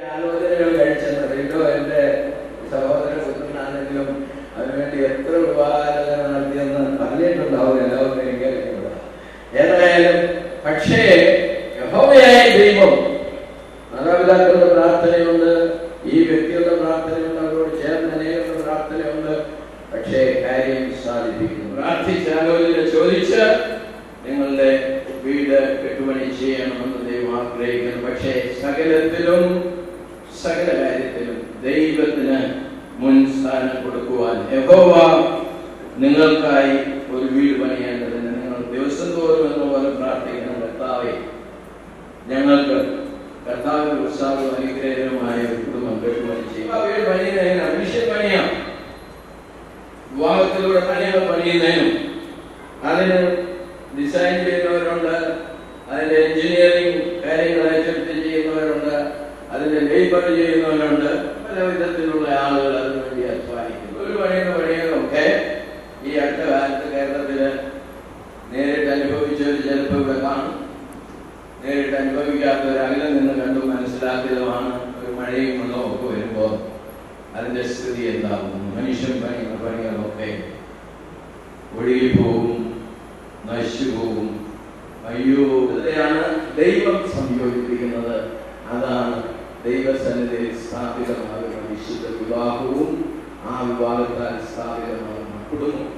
ആലോചനകൾ കഴിച്ചെന്നറിയില്ലോ എന്റെ സഹോദര പുത്രനാണെങ്കിലും അതിനുവേണ്ടി എത്ര ഉപകാരങ്ങൾ നടത്തിയെന്ന് പറഞ്ഞിട്ടുണ്ടാവും എല്ലാവർക്കും എനിക്കറിയില്ല ഏതായാലും പക്ഷേ യഹോവയായ ദൈവം മാതാപിതാക്കളുടെ പ്രാർത്ഥനയുണ്ട് ഈ വ്യക്തിയുടെ പ്രാർത്ഥനയുണ്ട് അവരോട് ചേർന്ന് അനേകരുടെ പ്രാർത്ഥനയുണ്ട് പക്ഷേ കാര്യം സാധിപ്പിക്കുന്നു പ്രാർത്ഥിച്ച് ആലോചന ചോദിച്ച് നിങ്ങളുടെ വീട് കെട്ടുപണി ചെയ്യണമെന്ന് ദൈവം ആഗ്രഹിക്കുന്നു പക്ഷേ സകലത്തിലും സകല കാര്യത്തിലും ദൈവത്തിന് മുൻസ്ഥാനം കൊടുക്കുവാൻ യഹോവ നിങ്ങൾക്കായി ഒരു വീട് പണിയേണ്ടതിന് നിങ്ങൾ ദിവസം തോറും എന്ന പോലെ പ്രാർത്ഥിക്കണം കർത്താവെ ഞങ്ങൾക്ക് കർത്താവിന്റെ ഉത്സാഹവും അനുഗ്രഹവുമായ ഒരു കുടുംബം കെട്ടുപണി ചെയ്യും ആ വീട് പണിയുന്നതിന് മനുഷ്യൻ പണിയാം വിവാഹത്തിലൂടെ പണികൾ പണിയുന്നതിനും അതിന് ഡിസൈൻ ചെയ്യുന്നവരുണ്ട് അതിന്റെ എഞ്ചിനീയറിംഗ് കാര്യങ്ങൾ ഏറ്റെടുത്ത് ചെയ്യുന്നവരുണ്ട് അതിന്റെ ലേബർ ചെയ്യുന്നവരുണ്ട് പല വിധത്തിലുള്ള ആളുകൾ അതിനു വേണ്ടി അധ്വാനിക്കുന്നു ഒരു പണിയുന്ന പണികളൊക്കെ ഈ അടുത്ത കാലത്ത് കേരളത്തില് നേരിട്ട് അനുഭവിച്ചവർ ചിലപ്പോൾ ഇവിടെ കാണും നേരിട്ട് അനുഭവിക്കാത്തവർ അകലെ നിന്ന് കണ്ടു മനസ്സിലാക്കിയതുമാണ് ഒരു മഴയും വെള്ളവും ഒക്കെ വരുമ്പോൾ അതിന്റെ സ്ഥിതി എന്താകും മനുഷ്യൻ പണിയുന്ന പണികളൊക്കെ ഒഴുകി പോകും നശിച്ചു പോകും അയ്യോ ഇതിനെയാണ് ദൈവം സംയോജിപ്പിക്കുന്നത് അതാണ് ദൈവസന്നിധിയിൽ സ്ഥാപിതമാകുന്ന വിശുദ്ധ വിവാഹവും ആ വിവാഹത്താൽ സ്ഥാപിതമാകുന്ന കുടുംബം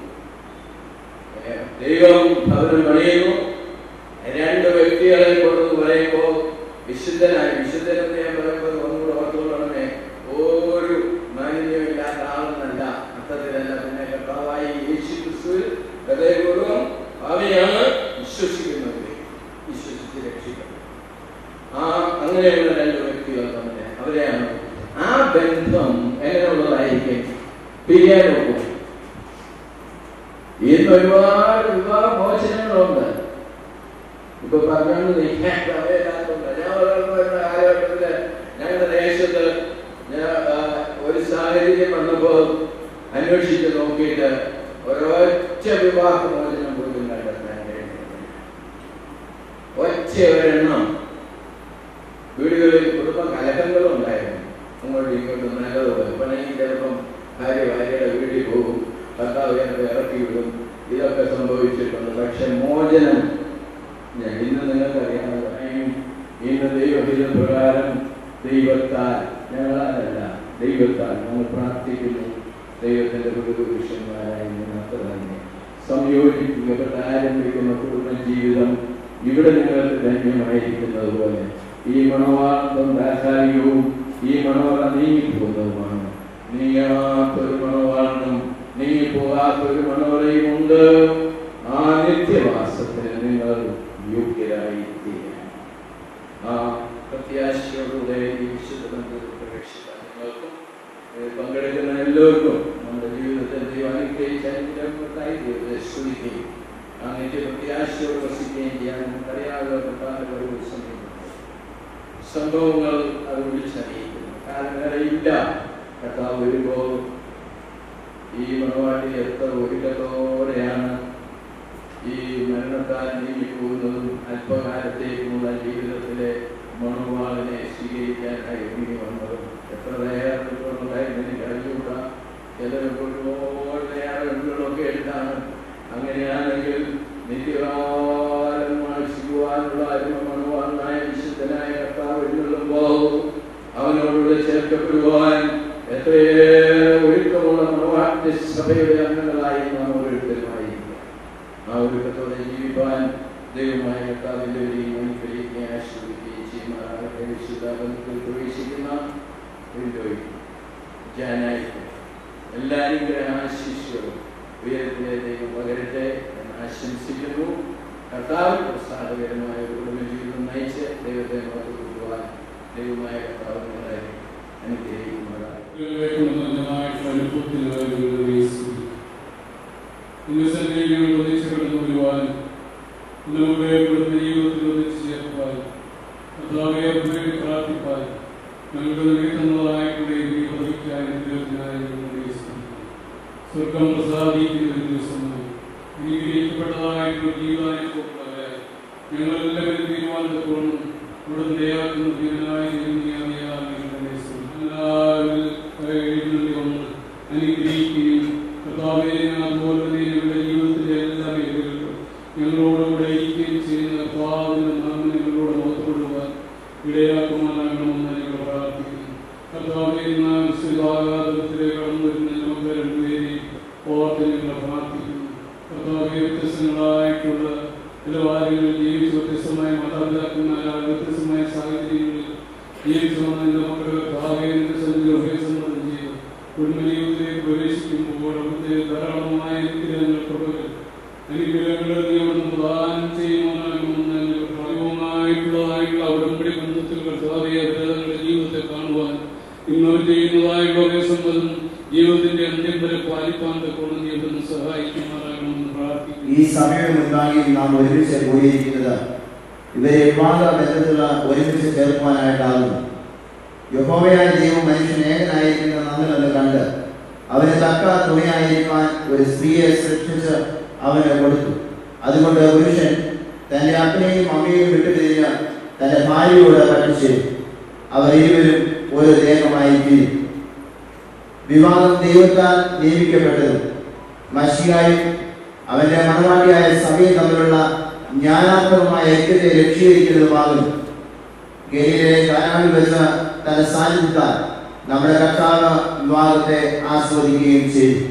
ഏ, ദൈവം ഭവനം പണിയുന്നു രണ്ട് വ്യക്തികളെ കൊണ്ടെന്ന് പറയുമ്പോൾ വിശുദ്ധനായി വിശുദ്ധനെന്ന് ഞാൻ പറയുമ്പോൾ ഒന്നുകൂടെ ഓർത്തുകൊള്ളണമേ ഒരു മാലിന്യമില്ലാത്ത ആളെന്നല്ല അർത്ഥത്തിലല്ല പിന്നെ കർത്താവായി യേശു ക്രിസ്തുവിൽ ഹൃദയപൂർവ്വം ഭാവിയാണ് വിശ്വസിക്കുന്നത് വിശ്വസിച്ച് രക്ഷിക്കുന്നത് ആ അങ്ങനെയുള്ള രണ്ട് വ്യക്തികൾ തമ്മിൽ അവരെയാണ് ആ ബന്ധം എങ്ങനെയുള്ളതായിരിക്കും പിരിയാനൊക്കും ഇന്ന് ഒരുപാട് വിവാഹ മോചനങ്ങളുണ്ട് ഇപ്പൊ പറഞ്ഞു നിൽക്കാൻ സമയമില്ലാത്തതുകൊണ്ട് ഞാൻ വളർന്നു വരുന്ന കാലഘട്ടത്തില് ഞങ്ങളുടെ ദേശത്ത് ഞാൻ ആ, ഒരു സാഹചര്യം വന്നപ്പോ അന്വേഷിച്ച് നോക്കിയിട്ട് ഒരൊറ്റ വിവാഹ മോചനം പോലും കണ്ടെത്താൻ കഴിയുന്നില്ല ഒറ്റ ഒരെണ്ണം വീടുകളിൽ കുടുംബ കലഹങ്ങളും ഉണ്ടായിരുന്നു അങ്ങോട്ടും ഇങ്ങോട്ടും നല്ലത് വെപ്പണെങ്കിൽ ചിലപ്പം ഭാര്യ ഭാര്യയുടെ വീട്ടിൽ പോകും ഭർത്താവ് ചിലപ്പോൾ ഇറക്കി വിടും ഇതൊക്കെ സംഭവിച്ചിട്ടുണ്ട് പക്ഷെ മോചനം ഞാൻ ഇന്ന് നിങ്ങൾക്ക് അറിയാവുന്ന ഇന്ന് ദൈവഹിത പ്രകാരം ദൈവത്താൽ ഞങ്ങളല്ല ദൈവത്താൽ ഞങ്ങൾ പ്രാർത്ഥിക്കുന്നു ദൈവത്തിന്റെ പുരുഷന്മാരായി നിങ്ങൾക്ക് തന്നെ സംയോജിപ്പിക്കപ്പെട്ട ആരംഭിക്കുന്ന കുടുംബ ജീവിതം ഇവിടെ നിങ്ങൾക്ക് ധന്യമായിരിക്കുന്നത് പോലെ ഈ മണവാളം താൽക്കാലികവും ഈ മണവാള നീങ്ങിപ്പോകുന്നതുമാണ് നീങ്ങാത്തൊരു മണവാളനും നീങ്ങിപ്പോകാത്തൊരു മണവറയും ഉണ്ട് ആ നിത്യവാസത്തിന് നിങ്ങൾ യോഗ്യരായി തീരാൻ ആ പ്രത്യാശയോടുകൂടെ ഈ വിശുദ്ധ ബന്ധത്തിൽ പ്രവേശിക്കാൻ നിങ്ങൾക്കും ഇതിൽ പങ്കെടുക്കുന്ന എല്ലാവർക്കും നമ്മുടെ ജീവിതത്തിൽ ദൈവം അനുഗ്രഹിച്ച അനുഗ്രഹങ്ങൾക്കായി ദൈവത്തെ സ്തുതിക്കുകയും ആ നിത്യ പ്രത്യാശയോട് വസിക്കുകയും ചെയ്യാൻ നമുക്കറിയാതെ കർത്താവിന്റെ ഒരു സമയമുണ്ട് സംഭവങ്ങൾ അത് വിളിച്ചറിയിക്കുന്നു കാരണം വേറെ ഇല്ല കർത്താവ് വരുമ്പോൾ ഈ മണവാട്ടി എത്ര ഒരുക്കത്തോടെയാണ് ഈ മരണത്താൽ നീങ്ങിപ്പോകുന്നതും അല്പകാലത്തേക്കുമുള്ള ജീവിതത്തിലെ മണവാളിനെ സ്വീകരിക്കാനായി ഒരുങ്ങി വന്നതും എത്ര തയ്യാറെടുപ്പുണ്ടായിരുന്നു എനിക്ക് അറിഞ്ഞുകൂടാ ചിലരൊക്കെ ഒരുപാട് തയ്യാറെടുപ്പുകളൊക്കെ എടുത്താണ് അങ്ങനെയാണെങ്കിൽ നിത്യകാലം ആശിക്കുവാനുള്ള അരുമ മണവാളനായ വിശുദ്ധനായ കർത്താവ് എഴുന്നള്ളുമ്പോൾ അവനോടുകൂടെ ചേർക്കപ്പെടുവാൻ എത്രയേറെ ഒരുക്കമുള്ള മണവാട്ടി സഭയുടെ അംഗങ്ങളായി നാം ഓരോരുത്തരുമായിരിക്കും ആ ഒരുക്കത്തോടെ ജീവിപ്പാൻ ദൈവമായ കർത്താവിന്റെ ഒരു അനുഗ്രഹിക്കുകയും ആശ്രയിക്കുകയും ചെയ്യുമാറാകട്ടെ വിശുദ്ധ ബന്ധത്തിൽ പ്രവേശിക്കുന്ന വിൻഡോയിൽ ജാനായിട്ട് എല്ലാ അനുഗ്രഹാശിഷ്യവും ഉയരത്തിലെ ദൈവം പകരട്ടെ എന്ന് ആശംസിക്കുന്നു കർത്താവ് പ്രസാദകരമായ ഒരു കുടുംബ ജീവിതം നയിച്ച് ദൈവത്തെ മഹത്വപ്പെടുത്തുവാൻ ദൈവമായ കർത്താവ് നിങ്ങളെ അനുഗ്രഹിക്കുമാറാകട്ടെ നമ്മുടെ കുടുംബ ജീവിതത്തിൽ ഒന്നിച്ചു ചേർപ്പാൻ കർത്താവെ അഭിനയം പ്രാർത്ഥിപ്പാൻ ഞങ്ങളുടെ നേട്ടങ്ങളായിട്ടുള്ള ഈ പദവിക്കായ ദൈവത്തിനായി ഞങ്ങൾ യേശുവിനെ സ്വർഗം പ്രസാദിക്കുന്ന ഒരു ദിവസമായി അനുഗ്രഹിക്കപ്പെട്ടതായിട്ടുള്ള ജീവിതാനുഭവങ്ങളെ ഞങ്ങളെല്ലാവരും തീരുമാനത്തോടും ഇവിടെ ദയാക്കുന്ന ജീവനായ ദൈവം നീ അറിയാൻ ഞങ്ങളുടെ വന്ന എൻ്റെ മക്കളുടെ ഭാവിയെ സന്നിധി ചെയ്ത് കുടുംബജീവിതത്തിലേക്ക് പ്രവേശിക്കുമ്പോൾ അവിടുത്തെ ധാരാളമായ അനുഗ്രഹങ്ങൾ കൃപകൾ അനുഗ്രഹങ്ങൾ നീ അവിടുന്ന് പ്രദാനം ചെയ്യുവാനാകുമെന്ന് എൻ്റെ ഭാഗ്യവുമായിട്ടുള്ളതായിട്ടുള്ള അവിടംപടി ബന്ധത്തിൽ കർത്താവെ അവരുടെ ജീവിതത്തെ കാണുവാൻ ഇന്നവർ ചെയ്യുന്നതായുള്ള ഒരേ സമ്മതം ജീവിതത്തിന്റെ അന്ത്യം വരെ പാലിപ്പാൻ തക്കോണം നീ അവിടുന്ന് സഹായിക്കുമാറാകണമെന്ന് പ്രാർത്ഥിക്കുന്നു ഈ സഭയുടെ മുൻപാകെ നാം ഒരുമിച്ച് കൂടിയിരിക്കുന്നത് ഇവരെ വിവാഹ ബന്ധത്തിലുള്ള ഒരുമിച്ച് ചേർക്കുവാനായിട്ടാകുന്നു യഹോവയായ ദൈവം മനുഷ്യൻ ഏകനായിരിക്കുന്ന നന്ദിലെന്ന് കണ്ട് അവന് തക്ക തുണയായിരിക്കാൻ ഒരു സ്ത്രീയെ സൃഷ്ടിച്ച് അവന് കൊടുത്തു അതുകൊണ്ട് പുരുഷൻ തന്റെ അപ്പനെയും അമ്മയെയും വിട്ടുപിരിഞ്ഞ് തന്റെ ഭാര്യയോട് പഠിച്ച് അവർ ഇരുവരും ഒരു ദേഹമായി തീരും വിവാഹം ദൈവത്താൽ നിയമിക്കപ്പെട്ടതും മഷിയായും അവന്റെ മണവാട്ടിയായ സഭയും തമ്മിലുള്ള ജ്ഞാനാത്മകമായ ഐക്യത്തെ രക്ഷീകരിക്കുന്നതുമാകുന്നു ഗലീലയിലെ കാനാവിൽ വെച്ച് തന്റെ സാന്നിധ്യത്താൽ നമ്മുടെ കർത്താവ് വിവാഹത്തെ ആസ്വദിക്കുകയും ചെയ്തു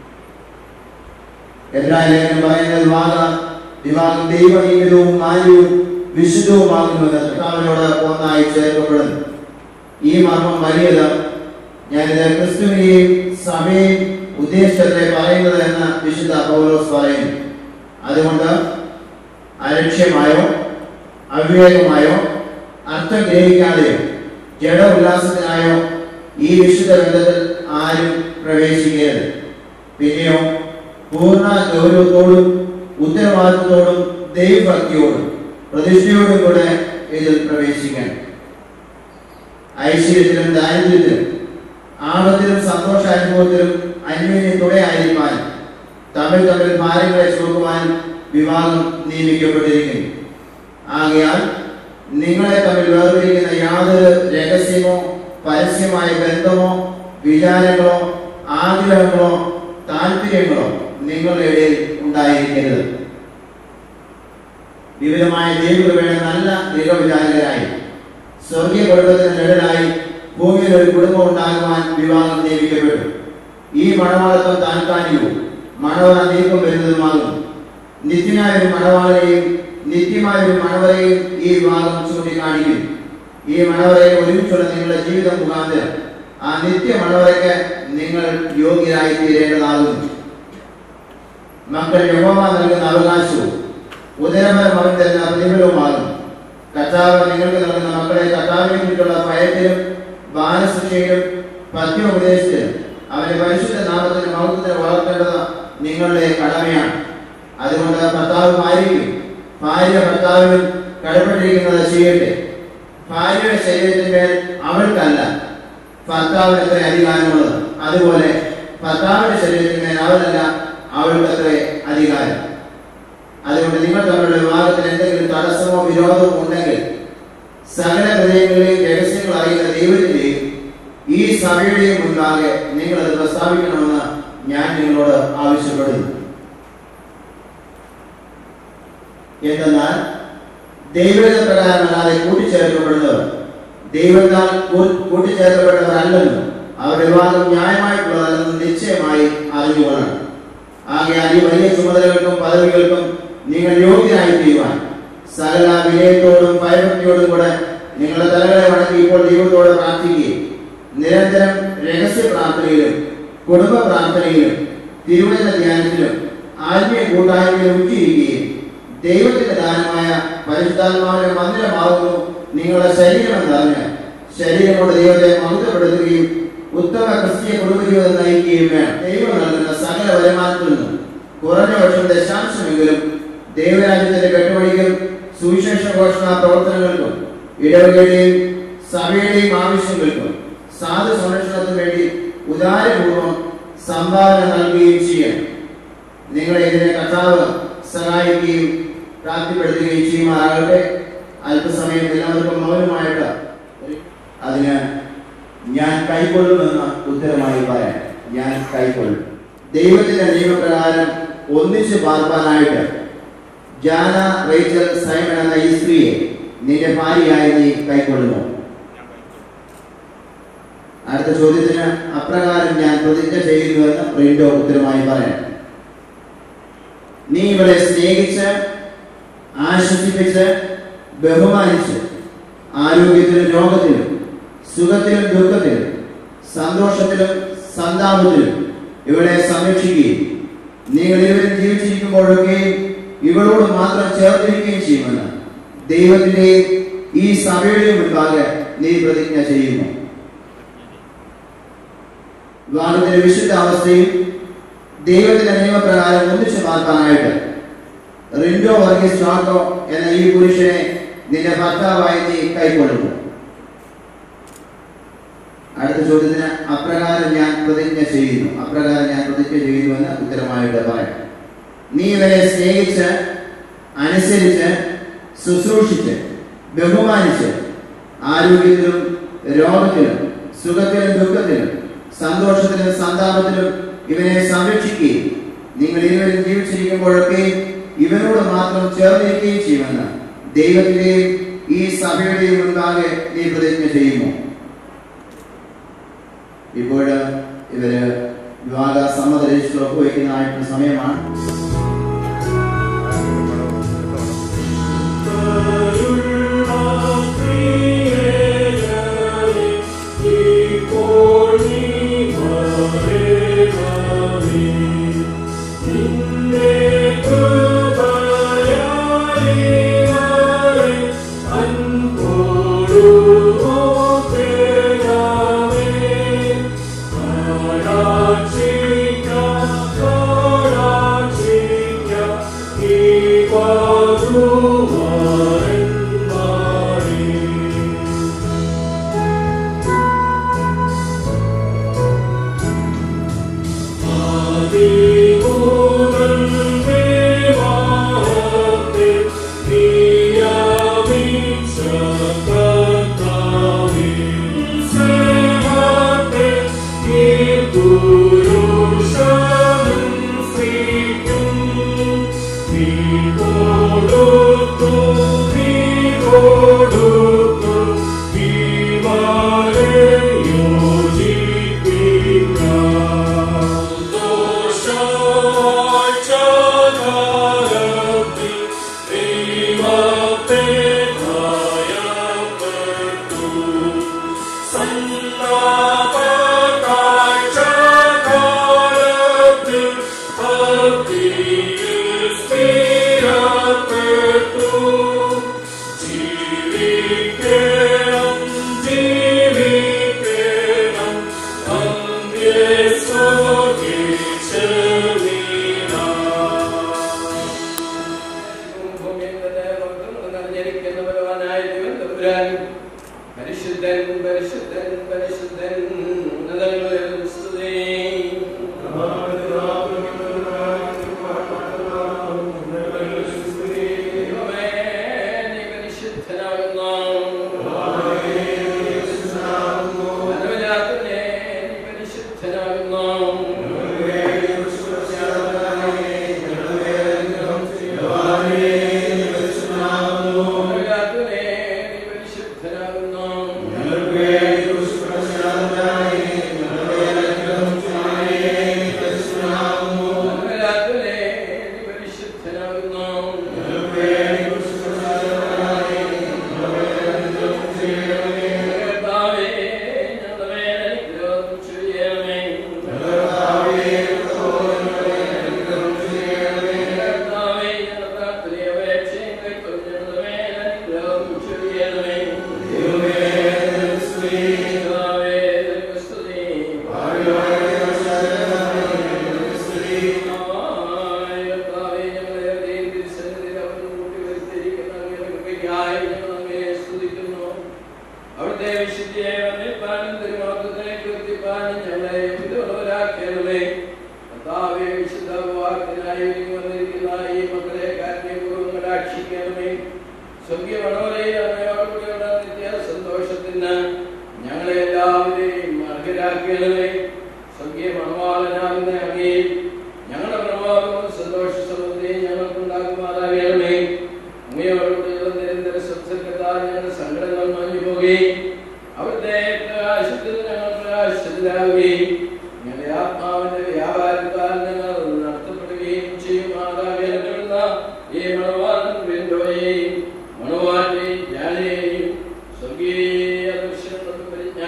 എല്ലാ ലേഖനം പറയുന്ന വിവാഹം വിവാഹം ദൈവനീയവും മാന്യവും വിശുദ്ധവുമാകുന്നുവെന്ന് കർത്താവിനോട് ഒന്നായി ചേർക്കപ്പെടുന്നു ഈ മർമ്മം വലിയത് ഞാനിത് ക്രിസ്തുവിനെയും സഭയെയും ഉദ്ദേശത്തെ പറയുന്നത് എന്ന് വിശുദ്ധ പൗലോസ് പറയുന്നു അതുകൊണ്ട് അലക്ഷ്യമായോ അവിവേകമായോ അർത്ഥം ഗ്രഹിക്കാതെയോ ജഡ ഉല്ലാസത്തിനായോ ഈ വിശുദ്ധ ബന്ധത്തിൽ ആരും പ്രവേശിക്കരുത് പിന്നെയോ പൂർണ്ണ ഗൗരവത്തോടും ഉത്തരവാദിത്വത്തോടും ദൈവഭക്തിയോടും പ്രതിഷ്ഠയോടും കൂടെ ഇതിൽ പ്രവേശിക്കണം ഐശ്വര്യത്തിലും ദാരിദ്ര്യത്തിലും ആഴത്തിലും സന്തോഷാനുഭവത്തിലും അന്യോന്യത്തോടെയായിരിക്കാൻ തമ്മിൽ തമ്മിൽ ഭാര്യങ്ങളെ ചോക്കുവാൻ വിവാഹം നിയമിക്കപ്പെട്ടിരിക്കുന്നു ആകയാൽ നിങ്ങളെ തമ്മിൽ വേർതിരിക്കുന്ന യാതൊരു രഹസ്യമോ പരസ്യമായ ബന്ധമോ വിചാരങ്ങളോ ആഗ്രഹങ്ങളോ താല്പര്യങ്ങളോ നിങ്ങളുടെ ഇടയിൽ ഉണ്ടായിരിക്കരുത് വിവിധമായ ദൈവകൃപയുടെ നല്ല ദൈവവിചാരകരായി സ്വർഗീയ കുടുംബത്തിന് നിഴലായി ഭൂമിയിൽ ഒരു കുടുംബം ഉണ്ടാകുവാൻ വിവാഹം നിയമിക്കപ്പെട്ടു ഈ മണവാളത്വം താൽക്കാലികവും മണവറ നീക്കം വരുന്നതുമാകുന്നു നിത്യനായ ഒരു മണവാളനെയും നിത്യമായ ഒരു മണവരെയും ഈ വിവാഹം ചൂണ്ടിക്കാണിക്കും ഈ മണവറയെ ഒരുമിച്ചുള്ള നിങ്ങളുടെ ജീവിതം മുഖാന്തരം ആ നിത്യ മണവറയ്ക്ക് നിങ്ങൾ യോഗ്യരായി തീരേണ്ടതാകുന്നു മക്കൾ യഹോവ നൽകുന്ന അവകാശവും ഉദരപരം അവൻ തരുന്ന പ്രതിഫലവുമാകും കർത്താവ് നിങ്ങൾക്ക് നൽകുന്ന മക്കളെ കർത്താവിനെ കുറിച്ചുള്ള ഭയത്തിലും ബാലശിക്ഷയിലും പഥ്യോപദേശത്തിലും അവന്റെ പരിശുദ്ധ നാമത്തിന് മഹത്വത്തിന് വളർത്തേണ്ടത് നിങ്ങളുടെ കടമയാണ് അതുകൊണ്ട് ഭർത്താവ് ഭാര്യയ്ക്കും ഭാര്യ ഭർത്താവിനും കടപ്പെട്ടിരിക്കുന്നത് ചെയ്യട്ടെ ഭാര്യയുടെ ശരീരത്തിന്മേൽ അവൾക്കല്ല ഭർത്താവിന് എത്ര അധികാരമുള്ളത് അതുപോലെ ഭർത്താവിന്റെ ശരീരത്തിന്മേൽ അവനല്ല അവൾക്ക് എത്ര അധികാരം അതുകൊണ്ട് നിങ്ങൾ തമ്മിലുള്ള വിവാഹത്തിൽ എന്തെങ്കിലും തടസ്സമോ വിരോധമോ ഉണ്ടെങ്കിൽ സകല ഹൃദയങ്ങളിലെയും രഹസ്യങ്ങൾ അറിയുന്ന ദൈവത്തിന്റെയും ഈ സഭയുടെയും മുൻപാകെ നിങ്ങൾ അത് പ്രസ്താവിക്കണമെന്ന് ഞാൻ നിങ്ങളോട് ആവശ്യപ്പെടുന്നു എന്തെന്നാൽ ദൈവത്തെ പ്രകാരമല്ലാതെ കൂട്ടിച്ചേർക്കപ്പെടുന്നവർ ദൈവത്താൽ കൂ- കൂട്ടിച്ചേർക്കപ്പെട്ടവരല്ലെന്നും അവരുടെ വിവാഹം ന്യായമായിട്ടുള്ളതല്ലെന്നും നിശ്ചയമായി അറിഞ്ഞുകൊള്ളണം ആകയാൽ ഈ വലിയ ചുമതലകൾക്കും പദവികൾക്കും നിങ്ങൾ യോഗ്യരായി തീരുവാൻ സകല വിനയത്തോടും ഭയഭക്തിയോടും കൂടെ നിങ്ങളുടെ തലകളെ വണക്കി ഇപ്പോൾ ദൈവത്തോട് പ്രാർത്ഥിക്കുകയും നിരന്തരം രഹസ്യ പ്രാർത്ഥനയിലും കുടുംബ പ്രാർത്ഥനയിലും തിരുവചന ധ്യാനത്തിലും ആത്മീയ കൂട്ടായ്മയിലും ഉറ്റിയിരിക്കുകയും ദൈവത്തിന്റെ ദാനമായ പരിശുദ്ധാത്മാവിന്റെ മന്ദിരമാകുന്നു നിങ്ങളുടെ ശരീരം എന്നറിഞ്ഞ് ശരീരം കൊണ്ട് ദൈവത്തെ മഹത്വപ്പെടുത്തുകയും ഉത്തമ ക്രിസ്തീയ കുടുംബജീവിതം നയിക്കുകയും വേണം ദൈവം നൽകുന്ന സകല വരുമാനത്തിൽ നിന്നും കുറഞ്ഞ പക്ഷം ദശാംശമെങ്കിലും ദൈവരാജ്യത്തിന്റെ കെട്ടുപണിക്കും സുവിശേഷ ഘോഷണ പ്രവർത്തനങ്ങൾക്കും ഇടവകയുടെയും സഭയുടെയും ആവശ്യങ്ങൾക്കും സാധു സംരക്ഷണത്തിനു വേണ്ടി ഉദാരപൂർവ്വം സംഭാവന നൽകുകയും ചെയ്യണം നിങ്ങളെ ഇതിനെ കർത്താവ് സഹായിക്കുകയും പ്രാപ്തിപ്പെടുത്തുകയും ചെയ്യുമാറാകട്ടെ അല്പസമയം എല്ലാവർക്കും മൗനമായിട്ട് അതിന് ഞാൻ കൈക്കൊള്ളുമെന്ന് ഉത്തരമായി പറയാം ഞാൻ കൈക്കൊള്ളും ദൈവത്തിന്റെ നിയമപ്രകാരം ഒന്നിച്ച് പാർപ്പാനായിട്ട് ജാന റേച്ചൽ സൈമൺ എന്ന ഈ സ്ത്രീയെ നിന്റെ ഭാര്യയായി നീ കൈക്കൊള്ളുമോ അടുത്ത ചോദ്യത്തിന് അപ്രകാരം ഞാൻ പ്രതിജ്ഞ ചെയ്യുന്നുവെന്ന് പ്രിന്റോ ഉത്തരമായി പറയാം നീ ഇവളെ സ്നേഹിച്ച് ആശ്വസിപ്പിച്ച് ബഹുമാനിച്ച് ആരോഗ്യത്തിലും രോഗത്തിലും സുഖത്തിലും ദുഃഖത്തിലും സന്തോഷത്തിലും സന്താപത്തിലും ഇവളെ സംരക്ഷിക്കുകയും നിങ്ങൾ ഇരുവരും ജീവിച്ചിരിക്കുമ്പോഴൊക്കെയും ഇവളോട് മാത്രം ചേർത്തിരിക്കുകയും ചെയ്യുമെന്ന് ദൈവത്തിന്റെ ഈ സഭയുടെ മുൻപാകെ നീ പ്രതിജ്ഞ ചെയ്യുന്നു വിവാഹത്തിന്റെ വിശുദ്ധ അവസ്ഥയും ദൈവത്തിന്റെ നിയമപ്രകാരം ഒന്നിച്ചു മാറ്റാനായിട്ട് റിൻഡോ വർഗീസ് ചാക്കോ എന്ന ഈ പുരുഷനെ നിന്റെ ഭർത്താവായി നീ കൈക്കൊള്ളുന്നു അടുത്ത ചോദ്യത്തിന് അപ്രകാരം ഞാൻ പ്രതിജ്ഞ ചെയ്യുന്നു അപ്രകാരം ഞാൻ പ്രതിജ്ഞ ചെയ്യുന്നു എന്ന് ഉത്തരമായിട്ട് പറയാം നീ ഇവരെ സ്നേഹിച്ച് അനുസരിച്ച് ശുശ്രൂഷിച്ച് ബഹുമാനിച്ച് ആരോഗ്യത്തിലും രോഗത്തിലും സുഖത്തിലും ദുഃഖത്തിലും സന്തോഷത്തിലും സന്താപത്തിലും ഇവനെ സംരക്ഷിക്കുകയും നിങ്ങൾ ഇരുവരും ജീവിച്ചിരിക്കുമ്പോഴൊക്കെ ഇവനോട് മാത്രം ചേർന്നിരിക്കുകയും ചെയ്യുമെന്ന് ദൈവത്തിന്റെയും ഈ സഭയുടെയും മുൻപാകെ നീ പ്രതിജ്ഞ ചെയ്യുന്നു ഇപ്പോൾ ഇവര് വിവാഹ സമ്മത രജിസ്റ്റർ ഒപ്പുവെക്കുന്നതായിട്ടുള്ള സമയമാണ് പരിശുദ്ധൻ പരിശുദ്ധൻ പരിശുദ്ധൻ ഉന്നതങ്ങളിൽ സ്തുതി ദൈവമേ, നീ പരിശുദ്ധനാകുന്നു. മനോജാതനേ, നീ പരിശുദ്ധനാകുന്നു. മനോജാതനേ, നീ പരിശുദ്ധനാകുന്നു. മനോജാതനേ, നീ പരിശുദ്ധനാകുന്നു. കർത്താവേ, ഞങ്ങളുടെ മേൽ അനുഗ്രഹം ചൊരിയണമേ. കർത്താവേ, ഞങ്ങളുടെ പ്രാർത്ഥനയും അപേക്ഷയും കൈക്കൊണ്ട് ഞങ്ങളുടെ മേൽ അനുഗ്രഹം ചൊരിയണമേ. കർത്താവേ, നിനക്ക് സ്തുതി. ആയ കർത്താവേ, ഞങ്ങളെ ഹൃദയം തിരുസന്നിധിയിൽ അവിടുന്ന് കൂട്ടിവരുത്തിയിരിക്കുന്ന അങ്ങയുടെ കൃപയ്ക്കായി ഞങ്ങൾ അങ്ങയെ സ്തുതിക്കുന്നു. അവിടുത്തെ വിശുദ്ധിയെ വർണ്ണിപ്പാനും തിരുമഹത്വത്തെ കീർത്തിപ്പാനും ഞങ്ങളെ യോഗ്യതയുള്ളവരാക്കണമേ. കർത്താവേ, വിശുദ്ധ വാക്കിനായി ഒരുങ്ങി വന്നിരിക്കുന്ന ഈ മക്കളെ കാരുണ്യപൂർവ്വം കടാക്ഷിക്കണമേ. സ്വർഗീയ മനോഹരയിൽ അങ്ങയോടുകൂടിയുള്ള നിത്യ സന്തോഷത്തിന് ഞങ്ങളെ എല്ലാവരെയും അർഹരാക്കണമേ സ്വർഗീയ മണവാളനാകുന്ന അങ്ങേ ഞങ്ങളുടെ പ്രഭാതവും സന്തോഷ സമൃദ്ധിയും ഞങ്ങൾക്കുണ്ടാകുമാറാകണമേ അങ്ങയോടുകൂടിയുള്ള നിരന്തര സംസർഗത്താൽ ഞങ്ങളുടെ സങ്കടങ്ങൾ മാഞ്ഞു പോകുകയും അവിടുത്തെ പ്രകാശത്തിൽ ഞങ്ങൾ പ്രകാശത്തിലാവുകയും ഞങ്ങളുടെ ആത്മാവിന്റെ വ്യാപാരത്താൽ ഞങ്ങൾ നടത്തപ്പെടുകയും ചെയ്യുമാറാകേണ്ട ഈ മണവാളൻ വിൻഡോയെയും മണവാന്റെയും ജ്ഞാനെയും സ്വർഗീയ ദർശനങ്ങളും പരിജ്ഞാനവും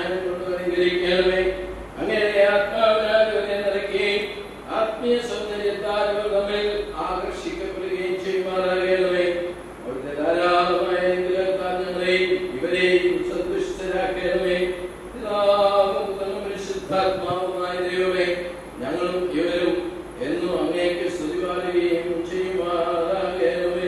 അനുഗ്രഹിക്കണമേ അങ്ങനെ ആത്മാവിനാൽ ഇവരെ നിറയ്ക്കുകയും ആത്മീയ സൗന്ദര്യത്താൽ ഇവർ തമ്മിൽ ആകർഷിക്കപ്പെടുകയും ചെയ്യുമാറാകണമേ അവിടുത്തെ ധാരാളമായ അനുഗ്രഹത്താൽ ഞങ്ങളെയും ഇവരെയും സന്തുഷ്ടരാക്കണമേ പിതാവും പുത്രനും പരിശുദ്ധാത്മാവുമായ ദൈവമേ ഞങ്ങളും ഇവരും എന്നും അങ്ങേക്ക് സ്തുതി പാടുകയും ചെയ്യുമാറാകണമേ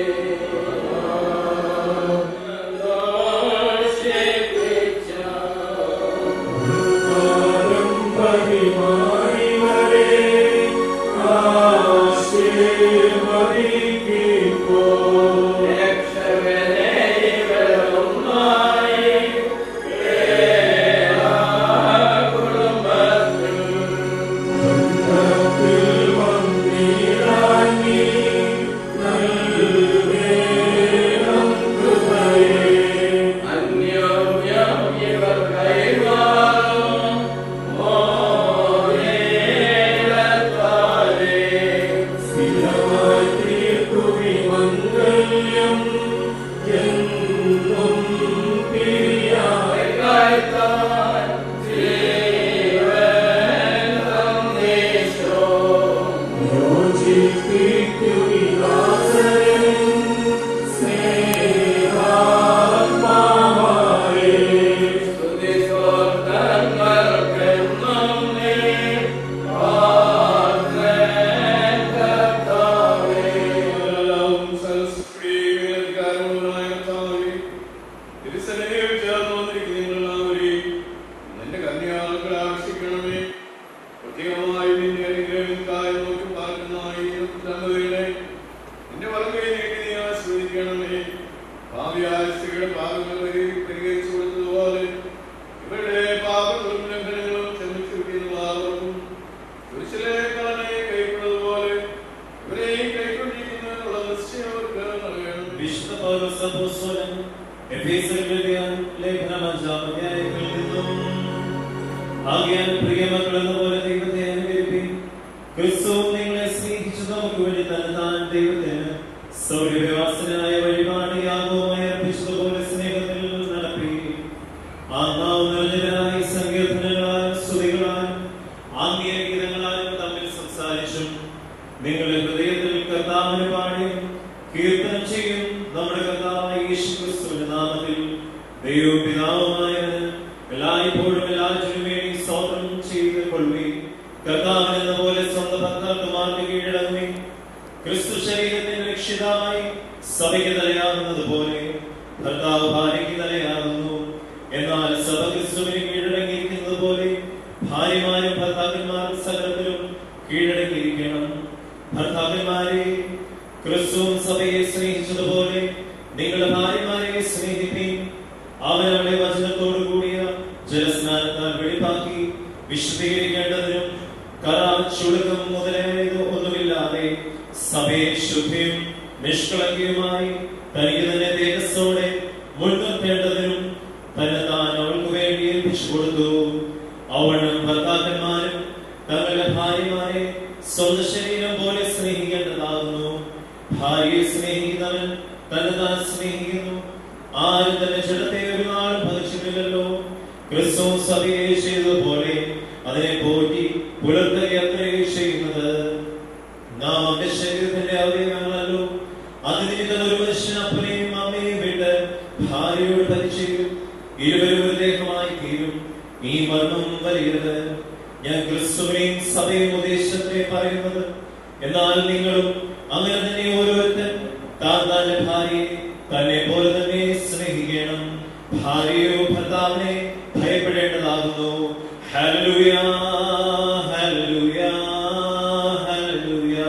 പ്രത്യേകമായി നിന്റെ അനുഗ്രഹങ്ങൾക്കായി നോക്കി പാർക്കുന്ന ഈ തലമുറയിലെ നിന്റെ വലങ്കൈ നീട്ടി നീ ആശ്രയിക്കണമേ ഭാവിയായ സ്ത്രീകളുടെ പാപങ്ങൾ പരി- പരിഹരിച്ചു കൊടുത്തതുപോലെ ഇവരുടെ പാപങ്ങളും ലംഘനങ്ങളും ക്ഷമിച്ചു കിട്ടിയതുമാകും കുരിശിലെ കളനെ കൈക്കൊള്ളതുപോലെ ഇവരെയും കൈക്കൊണ്ടിരിക്കുന്നതിനുള്ള നിശ്ചയം അവർക്ക് നൽകണം വിശുദ്ധ പൗലോസ് അപ്പോസ്തലൻ എഫേസ്യരുടെ ലേഖനം അഞ്ചാം അധ്യായത്തിൽ നിന്നും ആകയാൽ പ്രിയമക്കളെന്ന പോലെ ദൈവത്തെ അനുകരിപ്പിൻ ക്രിസ്തു നിങ്ങളെ സ്നേഹിച്ചു നമുക്ക് വേണ്ടി തന്നെ താൻ ദൈവത്തിന് സൗര്യവ്യവാസനായ വഴിപാട് യാഗവുമായി അർപ്പിച്ചതുപോലെ സ്നേഹത്തിൽ നടപ്പി ആത്മാവ് നിർജ്ജനായി സങ്കീർത്തനങ്ങളാലും സ്തുതികളാലും ആത്മീയ ഗീതങ്ങളാലും തമ്മിൽ സംസാരിച്ചും നിങ്ങളുടെ ഹൃദയത്തിൽ കർത്താവിന് പാടിയും കീർത്തനം ചെയ്യും നമ്മുടെ കർത്താവായ യേശു ക്രിസ്തുവിന്റെ നാമത്തിൽ ദൈവവും പിതാവുമായവന് എല്ലായ്പ്പോഴും എല്ലാറ്റിനും വേണ്ടി സ്തോത്രം ചെയ്ത് കൊള്ളുവേ കർത്താവിന് എന്ന പോലെ സ്വന്തം ഭക്തർക്കുമാർക്ക് കീഴടങ്ങുവേ ക്രിസ്തു ശരീരത്തിന്റെ രക്ഷിതാവായി സഭയ്ക്ക് തലയാകുന്നത് പോലെ ഭർത്താവ് ഭാര്യയ്ക്ക് തലയാകുന്നു എന്നാൽ സഭ ക്രിസ്തുവിന് കീഴടങ്ങിയിരിക്കുന്നത് പോലെ ഭാര്യമാരും ഭർത്താക്കന്മാരും സകലത്തിലും കീഴടങ്ങിയിരിക്കണം ഭർത്താക്കന്മാരെ ക്രിസ്തുവും സഭയെ സ്നേഹിച്ചതുപോലെ നിങ്ങളുടെ ഭാര്യമാരെ സ്നേഹിപ്പീൻ അവൻ അവളെ വചനത്തോടു കൂടിയ ജലസ്നാനത്താൽ വെളിപ്പാക്കി വിശുദ്ധീകരിക്കേണ്ടതിനും കറ ചുളുക്കം മുതലായത് ഒന്നുമില്ലാതെ സഭയെ ശുദ്ധിയും നിഷ്കളങ്കയുമായി തനിക്ക് തന്നെ തേജസ്സോടെ മുൻനിർത്തേണ്ടതിനും തന്നെ താൻ അവൾക്ക് വേണ്ടി ഏൽപ്പിച്ചു കൊടുത്തു അവളും ഭർത്താക്കന്മാരും തങ്ങളുടെ ഭാര്യമാരെ സ്വന്തം ശരീരം പോലെ സ്നേഹിക്കേണ്ടതാകുന്നു ഭാര്യയെ സ്നേഹിക്കുന്നവൻ തന്നെ താൻ സ്നേഹിക്കുന്നു ആരും തന്നെ ജഡത്തെ ഒരു നാളും ഭജിച്ചിട്ടില്ലല്ലോ ക്രിസ്തു സഭയെ ചെയ്തതുപോലെ അതിനെ പോറ്റി പുലർത്തുകയത്രേ ചെയ്യുന്നത് നാം അവന്റെ ശരീരത്തിന്റെ അവയവങ്ങളല്ലോ അത് നിമിത്തം ഒരു മനുഷ്യൻ അപ്പനെയും അമ്മയെയും വിട്ട് ഭാര്യയോട് പരിചയം ഇരുവരും ഒരു ദേഹമായി തീരും ഈ മർമ്മം വലിയത് ഞാൻ ക്രിസ്തുവിനെയും സഭയും ഉദ്ദേശത്തെ പറയുന്നത് എന്നാൽ നിങ്ങളും അങ്ങനെ തന്നെ ഓരോരുത്തൻ താൻ തന്റെ ഭാര്യയെ തന്നെ പോലെ തന്നെ സ്നേഹിക്കണം ഭാര്യയോ ഭർത്താവിനെ ഭയപ്പെടേണ്ടതാകുന്നു ഹല്ലേലൂയ ഹല്ലേലൂയ ഹല്ലേലൂയ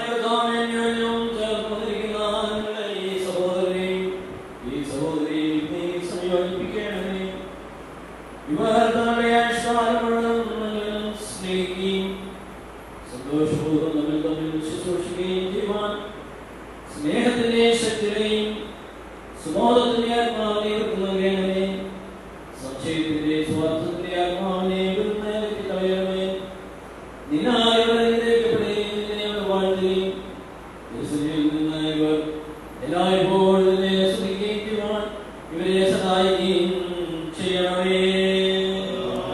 സ്നേഹത്തിന്റെ ശക്തിയെയും സുബോധത്തിന്റെ ആത്മാവിനെ നൽകണമേ സംശയത്തിന്റെ സ്വാർത്ഥത്തിന്റെ ആത്മാവിനെ കളയണമേ നിന്നായവരെ നിരക്കപ്പെടുകയും നിന്നെ വാഴ്ത്തുകയും യേശുവിൽ നിന്ന് ഇവർ എല്ലായ്പ്പോഴും നിന്നെ സ്തുതിക്കുകയും ചെയ്യുവാൻ ഇവരെ സഹായിക്കുകയും ചെയ്യണമേ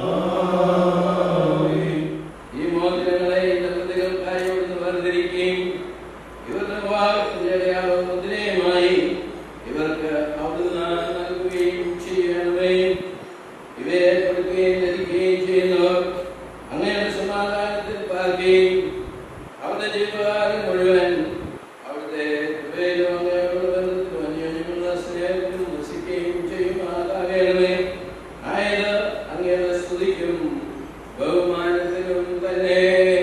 സ്തുതിക്കും ബഹുമാനത്തിനും തന്നെ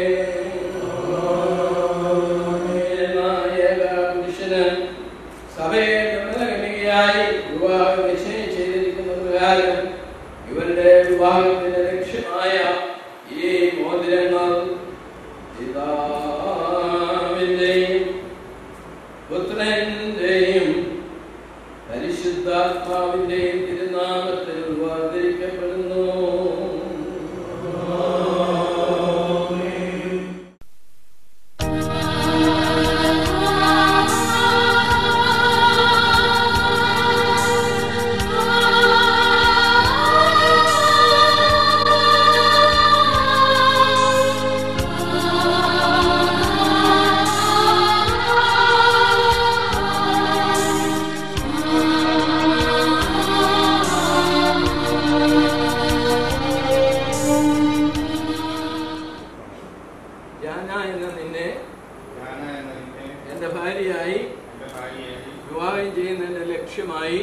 നായക പുരുഷന് സഭയെ നിർണയകനികയായി വിവാഹം നിശ്ചയം ചെയ്തിരിക്കുന്ന പ്രകാരം ഇവരുടെ വിവാഹത്തിന്റെ ലക്ഷ്യമായ ഈ മോതിരങ്ങൾ പിതാവിന്റെയും പുത്രന്റെയും പരിശുദ്ധാത്മാവിന്റെയും തിരുനാമത്തിൽ വേർതിരിക്കപ്പെടുന്നു ജാന എന്ന നിന്നെ എന്റെ ഭാര്യയായി വിവാഹം ചെയ്യുന്നതിന്റെ ലക്ഷ്യമായി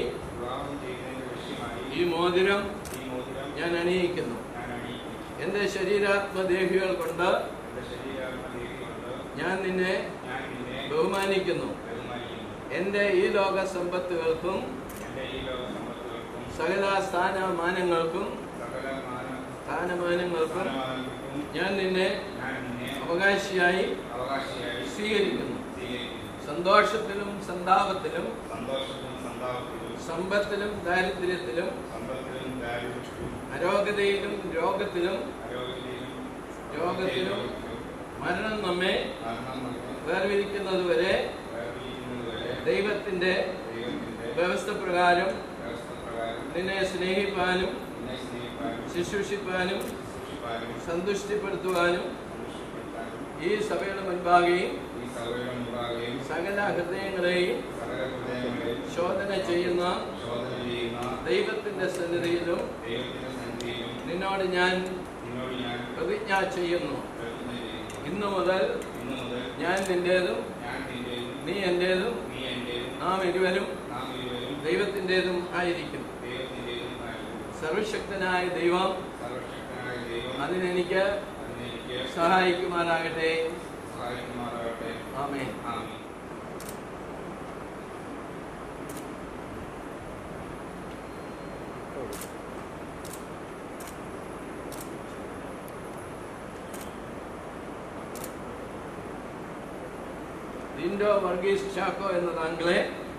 ഈ മോതിരം ഞാൻ അണിയിക്കുന്നു എന്റെ ശരീരാത്മദേഹികൾ കൊണ്ട് ഞാൻ നിന്നെ ബഹുമാനിക്കുന്നു എന്റെ ഈ ലോക സമ്പത്തുകൾക്കും സകല സ്ഥാനമാനങ്ങൾക്കും സ്ഥാനമാനങ്ങൾക്കും ഞാൻ നിന്നെ അവകാശിയായി സ്വീകരിക്കുന്നു സന്തോഷത്തിലും സന്താപത്തിലും സമ്പത്തിലും ദാരിദ്ര്യത്തിലും അരോഗതയിലും രോഗത്തിലും രോഗത്തിലും മരണം നമ്മെ വേർതിരിക്കുന്നത് വരെ ദൈവത്തിന്റെ വ്യവസ്ഥ പ്രകാരം നിന്നെ സ്നേഹിപ്പാനും ശുശ്രൂഷിപ്പാനും സന്തുഷ്ടിപ്പെടുത്തുവാനും ഈ സഭയുടെ മുൻപാകെയും സകല ഹൃദയങ്ങളെയും ശോധന ചെയ്യുന്ന ദൈവത്തിന്റെ സന്നിധിയിലും നിന്നോട് ഞാൻ പ്രതിജ്ഞ ചെയ്യുന്നു ഇന്നു മുതൽ ഞാൻ നിന്റേതും നീ എന്റേതും നാം ഇരുവരും ദൈവത്തിൻ്റെതും ആയിരിക്കും സർവശക്തനായ ദൈവം അതിനെനിക്ക് സഹായിക്കുമാറാകട്ടെ ആമേൻ ലിൻഡോ വർഗീസ് ചാക്കോ എന്ന താങ്കളെ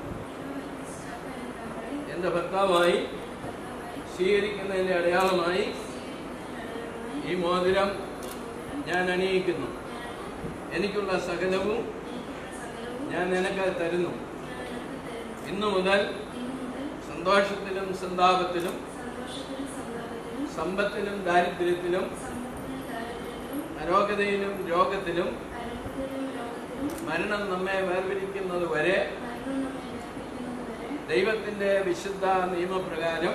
എന്റെ ഭർത്താവായി സ്വീകരിക്കുന്നതിന്റെ അടയാളമായി ഈ മോതിരം ഞാൻ അണിയിക്കുന്നു എനിക്കുള്ള സകലവും ഞാൻ നിനക്ക് തരുന്നു ഇന്നു മുതൽ സന്തോഷത്തിലും സന്താപത്തിലും സമ്പത്തിലും ദാരിദ്ര്യത്തിലും അരോഗതയിലും രോഗത്തിലും മരണം നമ്മെ വേർപിരിക്കുന്നത് വരെ ദൈവത്തിന്റെ വിശുദ്ധ നിയമപ്രകാരം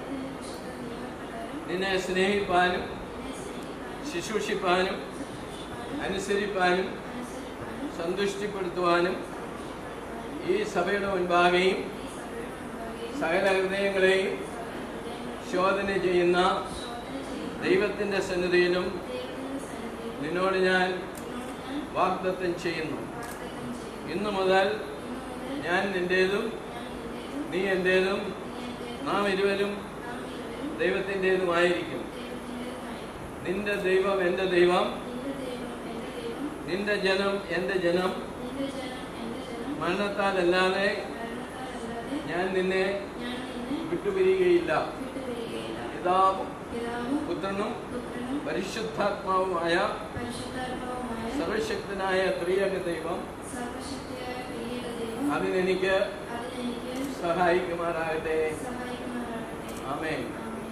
നിന്നെ സ്നേഹിപ്പാനും ശുശ്രൂഷിപ്പാനും അനുസരിപ്പാനും സന്തുഷ്ടിപ്പെടുത്തുവാനും ഈ സഭയുടെ മുൻപാകെയും സകല ഹൃദയങ്ങളെയും ശോധന ചെയ്യുന്ന ദൈവത്തിന്റെ സന്നിധിയിലും നിന്നോട് ഞാൻ വാഗ്ദത്തം ചെയ്യുന്നു ഇന്നു മുതൽ ഞാൻ നിന്റേതും നീ എൻ്റേതും നാം ഇരുവരും ദൈവത്തിൻ്റെതുമായിരിക്കും നിന്റെ ദൈവം എൻ്റെ ദൈവം നിന്റെ ജനം എൻ്റെ ജനം മരണത്താലല്ലാതെ ഞാൻ നിന്നെ വിട്ടുപിരിയുകയില്ല പിതാവും പുത്രനും പരിശുദ്ധാത്മാവുമായ സർവശക്തനായ ത്രിയക ദൈവം അതിനെനിക്ക് സഹായിക്കുമാറാകട്ടെ ആമേൻ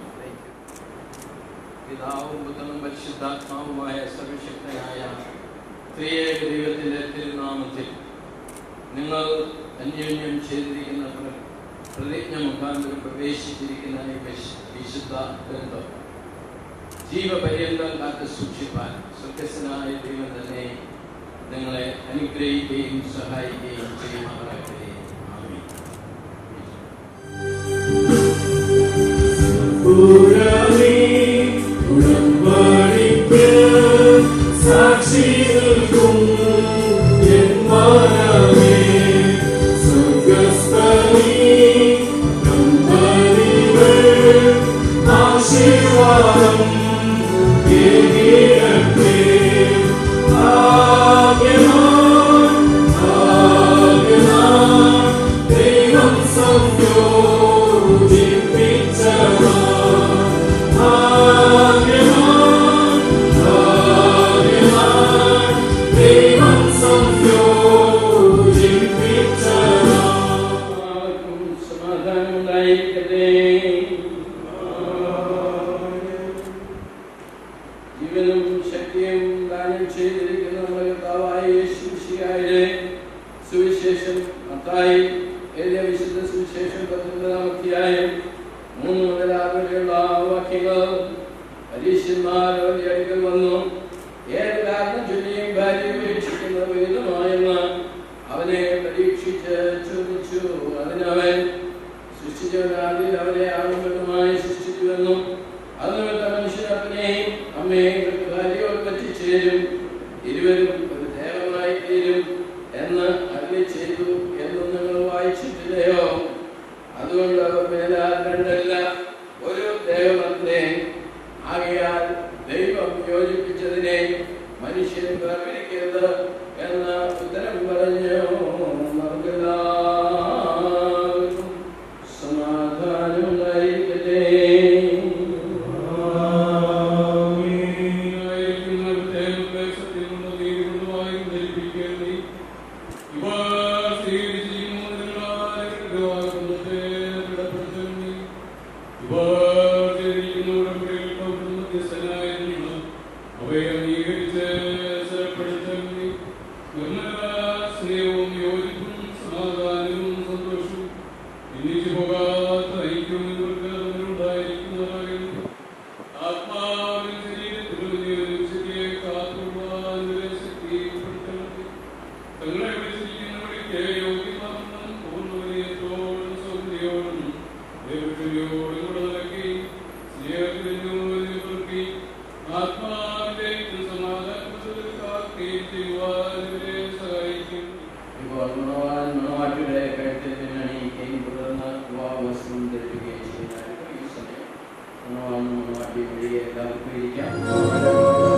പിതാവും പുത്രനും പരിശുദ്ധാത്മാവുമായ സർവശക്തനായ ത്രിയേക ദൈവത്തിന്റെ തിരുനാമത്തിൽ നിങ്ങൾ അന്യോന്യം ചെയ്തിരിക്കുന്ന പ്ര- പ്രതിജ്ഞ മുഖാന്തരം പ്രവേശിച്ചിരിക്കുന്ന ഈ വിശ്- വിശുദ്ധ ഗ്രന്ഥം ജീവപര്യന്തം കാത്ത് സൂക്ഷിപ്പാൻ സ്വർഗസ്വനായ ദൈവം തന്നെ നിങ്ങളെ അനുഗ്രഹിക്കുകയും സഹായിക്കുകയും ചെയ്യുമാറാകട്ടെ ആമേൻ പുരമേ എല്ലാവർക്കും സമാധാനം ഉണ്ടായിരിക്കട്ടെ ജീവനും ശക്തിയും ദാനം ചെയ്തിരിക്കുന്ന നമ്മുടെ കർത്താവായ യേശു മിശിഹായുടെ സുവിശേഷം മത്തായി എഴുതിയ വിശുദ്ധ സുവിശേഷം പത്തൊൻപതാം അധ്യായം മൂന്ന് മുതൽ ആറ് വരെയുള്ള വാക്യങ്ങൾ പരീക്ഷന്മാർ അവരുടെ അടുക്കൽ വന്നു ഏത് കാരണം ചൊല്ലിയും ഭാര്യ ഉപേക്ഷിക്കുന്ന വിധമായെന്ന് അവനെ പരീക്ഷിച്ച് ചോദിച്ചു അതിനവൻ സൃഷ്ടിച്ചവനാദ്യം അവരെ ആണുങ്ങളുമായി സൃഷ്ടിച്ചുവെന്നും അത് നിമിത്ത മനുഷ്യനപ്പനെയും അമ്മയെയും ഇവർക്ക് ഭാര്യയോട് പറ്റിച്ചേരും ഇരുവരും ഒരു ദേവമായി തീരും എന്ന് അരുളി ചെയ്തു എന്ന് നിങ്ങൾ വായിച്ചിട്ടില്ലയോ അതുകൊണ്ട് അവർ മേലാൽ രണ്ടല്ല ഒരു ദൈവമത്രേ ആകയാൽ ദൈവം യോജിപ്പിച്ചതിനെ മനുഷ്യൻ വേർപിരിക്കരുത് എന്ന് ഉത്തരം പറഞ്ഞു നമുക്കെല്ലാവർക്കും സമാധാനം ഉണ്ടായിരിക്കട്ടെ അവയെ അംഗീകരിച്ച് സ്ഥലപ്പെടുത്തൽ സ്നേഹവും യോജിപ്പും സമാധാനവും സന്തോഷവും എന്നിച്ചു പോകാത്ത ഐക്യവും ഇവർക്ക് തമ്മിലുണ്ടായിരിക്കുന്നതാകുന്നു ആത്മാവിൻ ശരീരത്തിലും ജീവിതശക്തിയെ കാത്തുകൊള്ളുവാൻ ഇവരെ ശക്തിപ്പെടുത്തണമേ. തങ്ങളെ വിളിച്ചിരിക്കുന്ന വിളിക്ക് യോഗ്യമാണെന്നും പൂർണ്ണവിനയത്തോടും സൗന്ദര്യോടും ദൈവത്തിനോടും കൂടെ നടക്കി സ്നേഹത്തിനോടും ആത്മാവിന്റെ സമാധാനത്തിൽ കാക്കുകയും ചെയ്യുവാൻ ഇവരെ സഹായിക്കും ഇപ്പോൾ മണവാൻ മണവാട്ടിയുടെ കഴുത്തിൽ അണിയിക്കുകയും തുടർന്ന് വിവാഹവസ്ത്രം ധരിപ്പിക്കുകയും ചെയ്യുന്ന ഈ സമയം മണവാൻ മണവാട്ടി വഴിയെ എല്ലാവർക്കും ഇരിക്കാം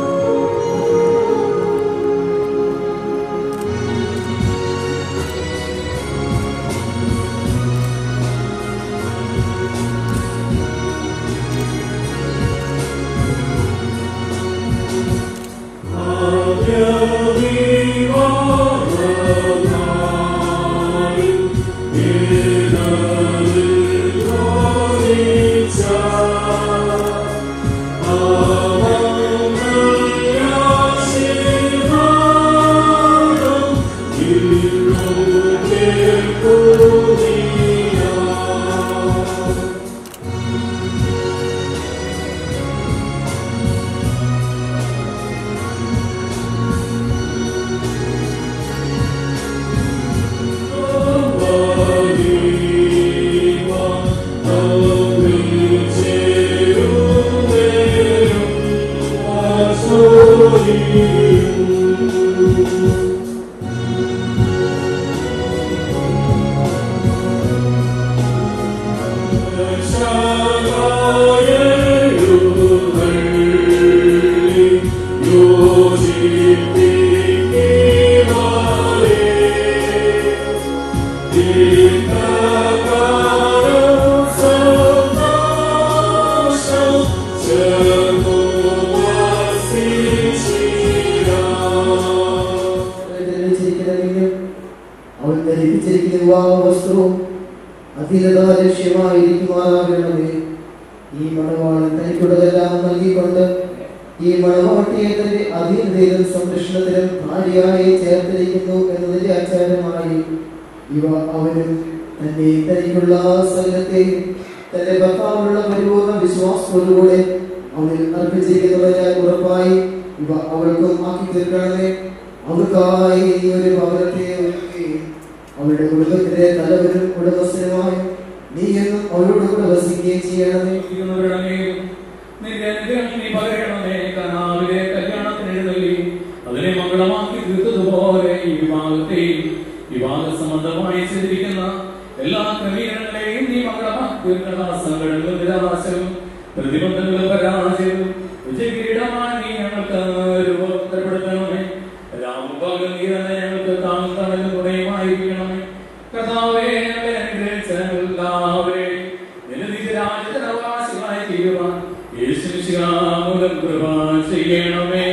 ധരിച്ചിരിക്കുന്ന വീഞ്ഞും അവൻ ധരിപ്പിച്ചിരിക്കുന്ന വിവാഹ വസ്ത്രവും അധീനതാ ലക്ഷ്യമായിരിക്കുമാറാകണമേ ഈ മണവാളൻ തനിക്കുള്ളതെല്ലാം നൽകിക്കൊണ്ട് ഈ മണവാട്ടിയെ തന്റെ അധീനതയിലും സംരക്ഷണത്തിലും ഭാര്യയായി ചേർത്തിരിക്കുന്നു എന്നതിന്റെ ആചാരമായി ഇവ അവനും തന്റെ തനിക്കുള്ള സകലത്തെയും തന്റെ ഭർത്താവിനുള്ള പരിപൂർണ വിശ്വാസത്തോടുകൂടെ അവനിൽ അർപ്പിച്ചിരിക്കുന്നതിനാൽ ഉറപ്പായി ഇവ അവൾക്കും ആക്കി തീർക്കണമേ അവൾക്കായി നീ ഒരു ഭവനത്തെ ഒരുക്കുകയും അവളുടെ കുടുംബത്തിന്റെ തലവരും ഉടമസ്ഥനുമായി നീ എന്നും അവളോട് കൂടെ വസിക്കുകയും ചെയ്യണമേ നിന്റെ അനുഗ്രഹം നീ പകരണമേ കനാവിലെ കല്യാണത്തിന് എഴുന്നള്ളി അതിനെ മംഗളമാക്കി തീർത്തതുപോലെ ഈ വിവാഹത്തെയും വിവാഹ സംബന്ധമായി ചെയ്തിരിക്കുന്ന എല്ലാ ക്രമീകരണങ്ങളെയും നീ മംഗളമാക്കി തീർക്കണ സങ്കടങ്ങളും നിരാശവും പ്രതിബന്ധങ്ങളും പരാജയവും വിജയകിരീടമായി നീ ഞങ്ങൾക്ക് രൂപാന്തരപ്പെടുത്തണമേ രാമപകൽ നീ തന്നെ ഞങ്ങൾക്ക് താങ്ങും തണലും തുണയുമായിരിക്കണമേ കർത്താവേ ഞങ്ങളെ അനുഗ്രഹിച്ച എല്ലാവരെയും നിന്റെ രാജ്യത്തിന് അവകാശമായി തീരുവാൻ യേശുമിശിഹാമൂലം കൃപ ചെയ്യണമേ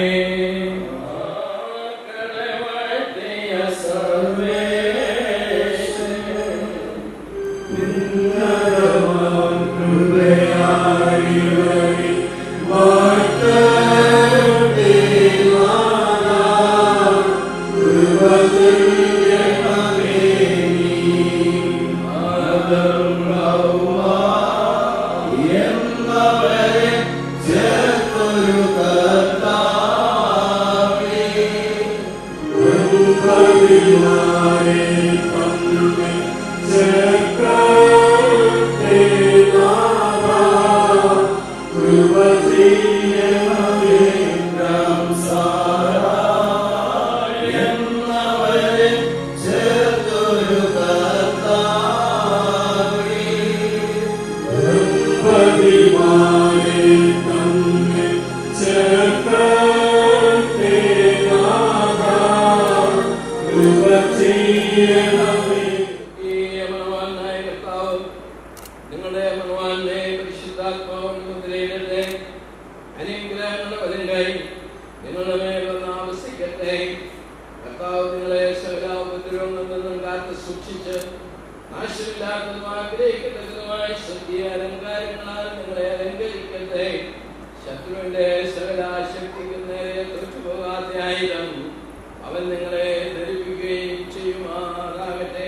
ഈ മനോവാനായ കർത്താവ് നിങ്ങളുടെ മനോവാനെ പരിശുദ്ധാത്മാവിന്റെ മുദ്രയിടട്ടെ അനുഗ്രഹങ്ങളുടെ വലുതായി നിങ്ങളുടെ മേൽ വന്ന് ആവസിക്കട്ടെ കർത്താവ് നിങ്ങളെ സകല ഉപദ്രവങ്ങളിൽ നിന്നും കാത്ത് സൂക്ഷിച്ച് നാശമില്ലാത്തതും ആഗ്രഹിക്കത്തക്കതുമായ സ്വർഗീയ അലങ്കാരങ്ങളാൽ നിങ്ങളെ അലങ്കരിക്കട്ടെ ശത്രുവിന്റെ സകല ശക്തിക്ക് നേരെ തോറ്റു പോകാത്ത ആയിരം അവൻ നിങ്ങളെ ധരിപ്പിക്കുകയും ചെയ്യുമാറാകട്ടെ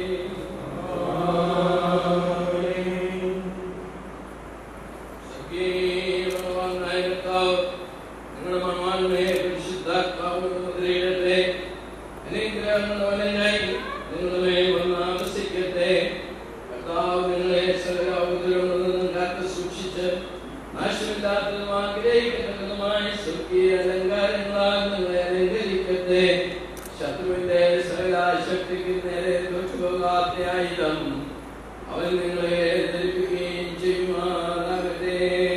സഖീവനായ കർത്താവ് നിങ്ങളുടെ മണവാളിനെ പരിശുദ്ധാത്മാവിന്റെ മുദ്രയിടട്ടെ അനുഗ്രഹങ്ങളുടെ വലനായി നിങ്ങളുടെ മേൽ വന്ന് ആവസിക്കട്ടെ കർത്താവ് നിങ്ങളെ സകല ഉപദ്രവങ്ങളിൽ നിന്നും കാത്ത് സൂക്ഷിച്ച് നാശമില്ലാത്തതും ആഗ്രഹിക്കത്തക്കതുമായ സ്വർഗീയ അലങ്കാരങ്ങളാൽ നിങ്ങളെ അലങ്കരിക്കട്ടെ ശത്രുവിന്റെ സകല ശക്തിക്ക് നേരെ തോറ്റുപോകാത്ത ആയുധം അവൻ നിങ്ങളെ ധരിപ്പിക്കുകയും ചെയ്യുമാറാകട്ടെ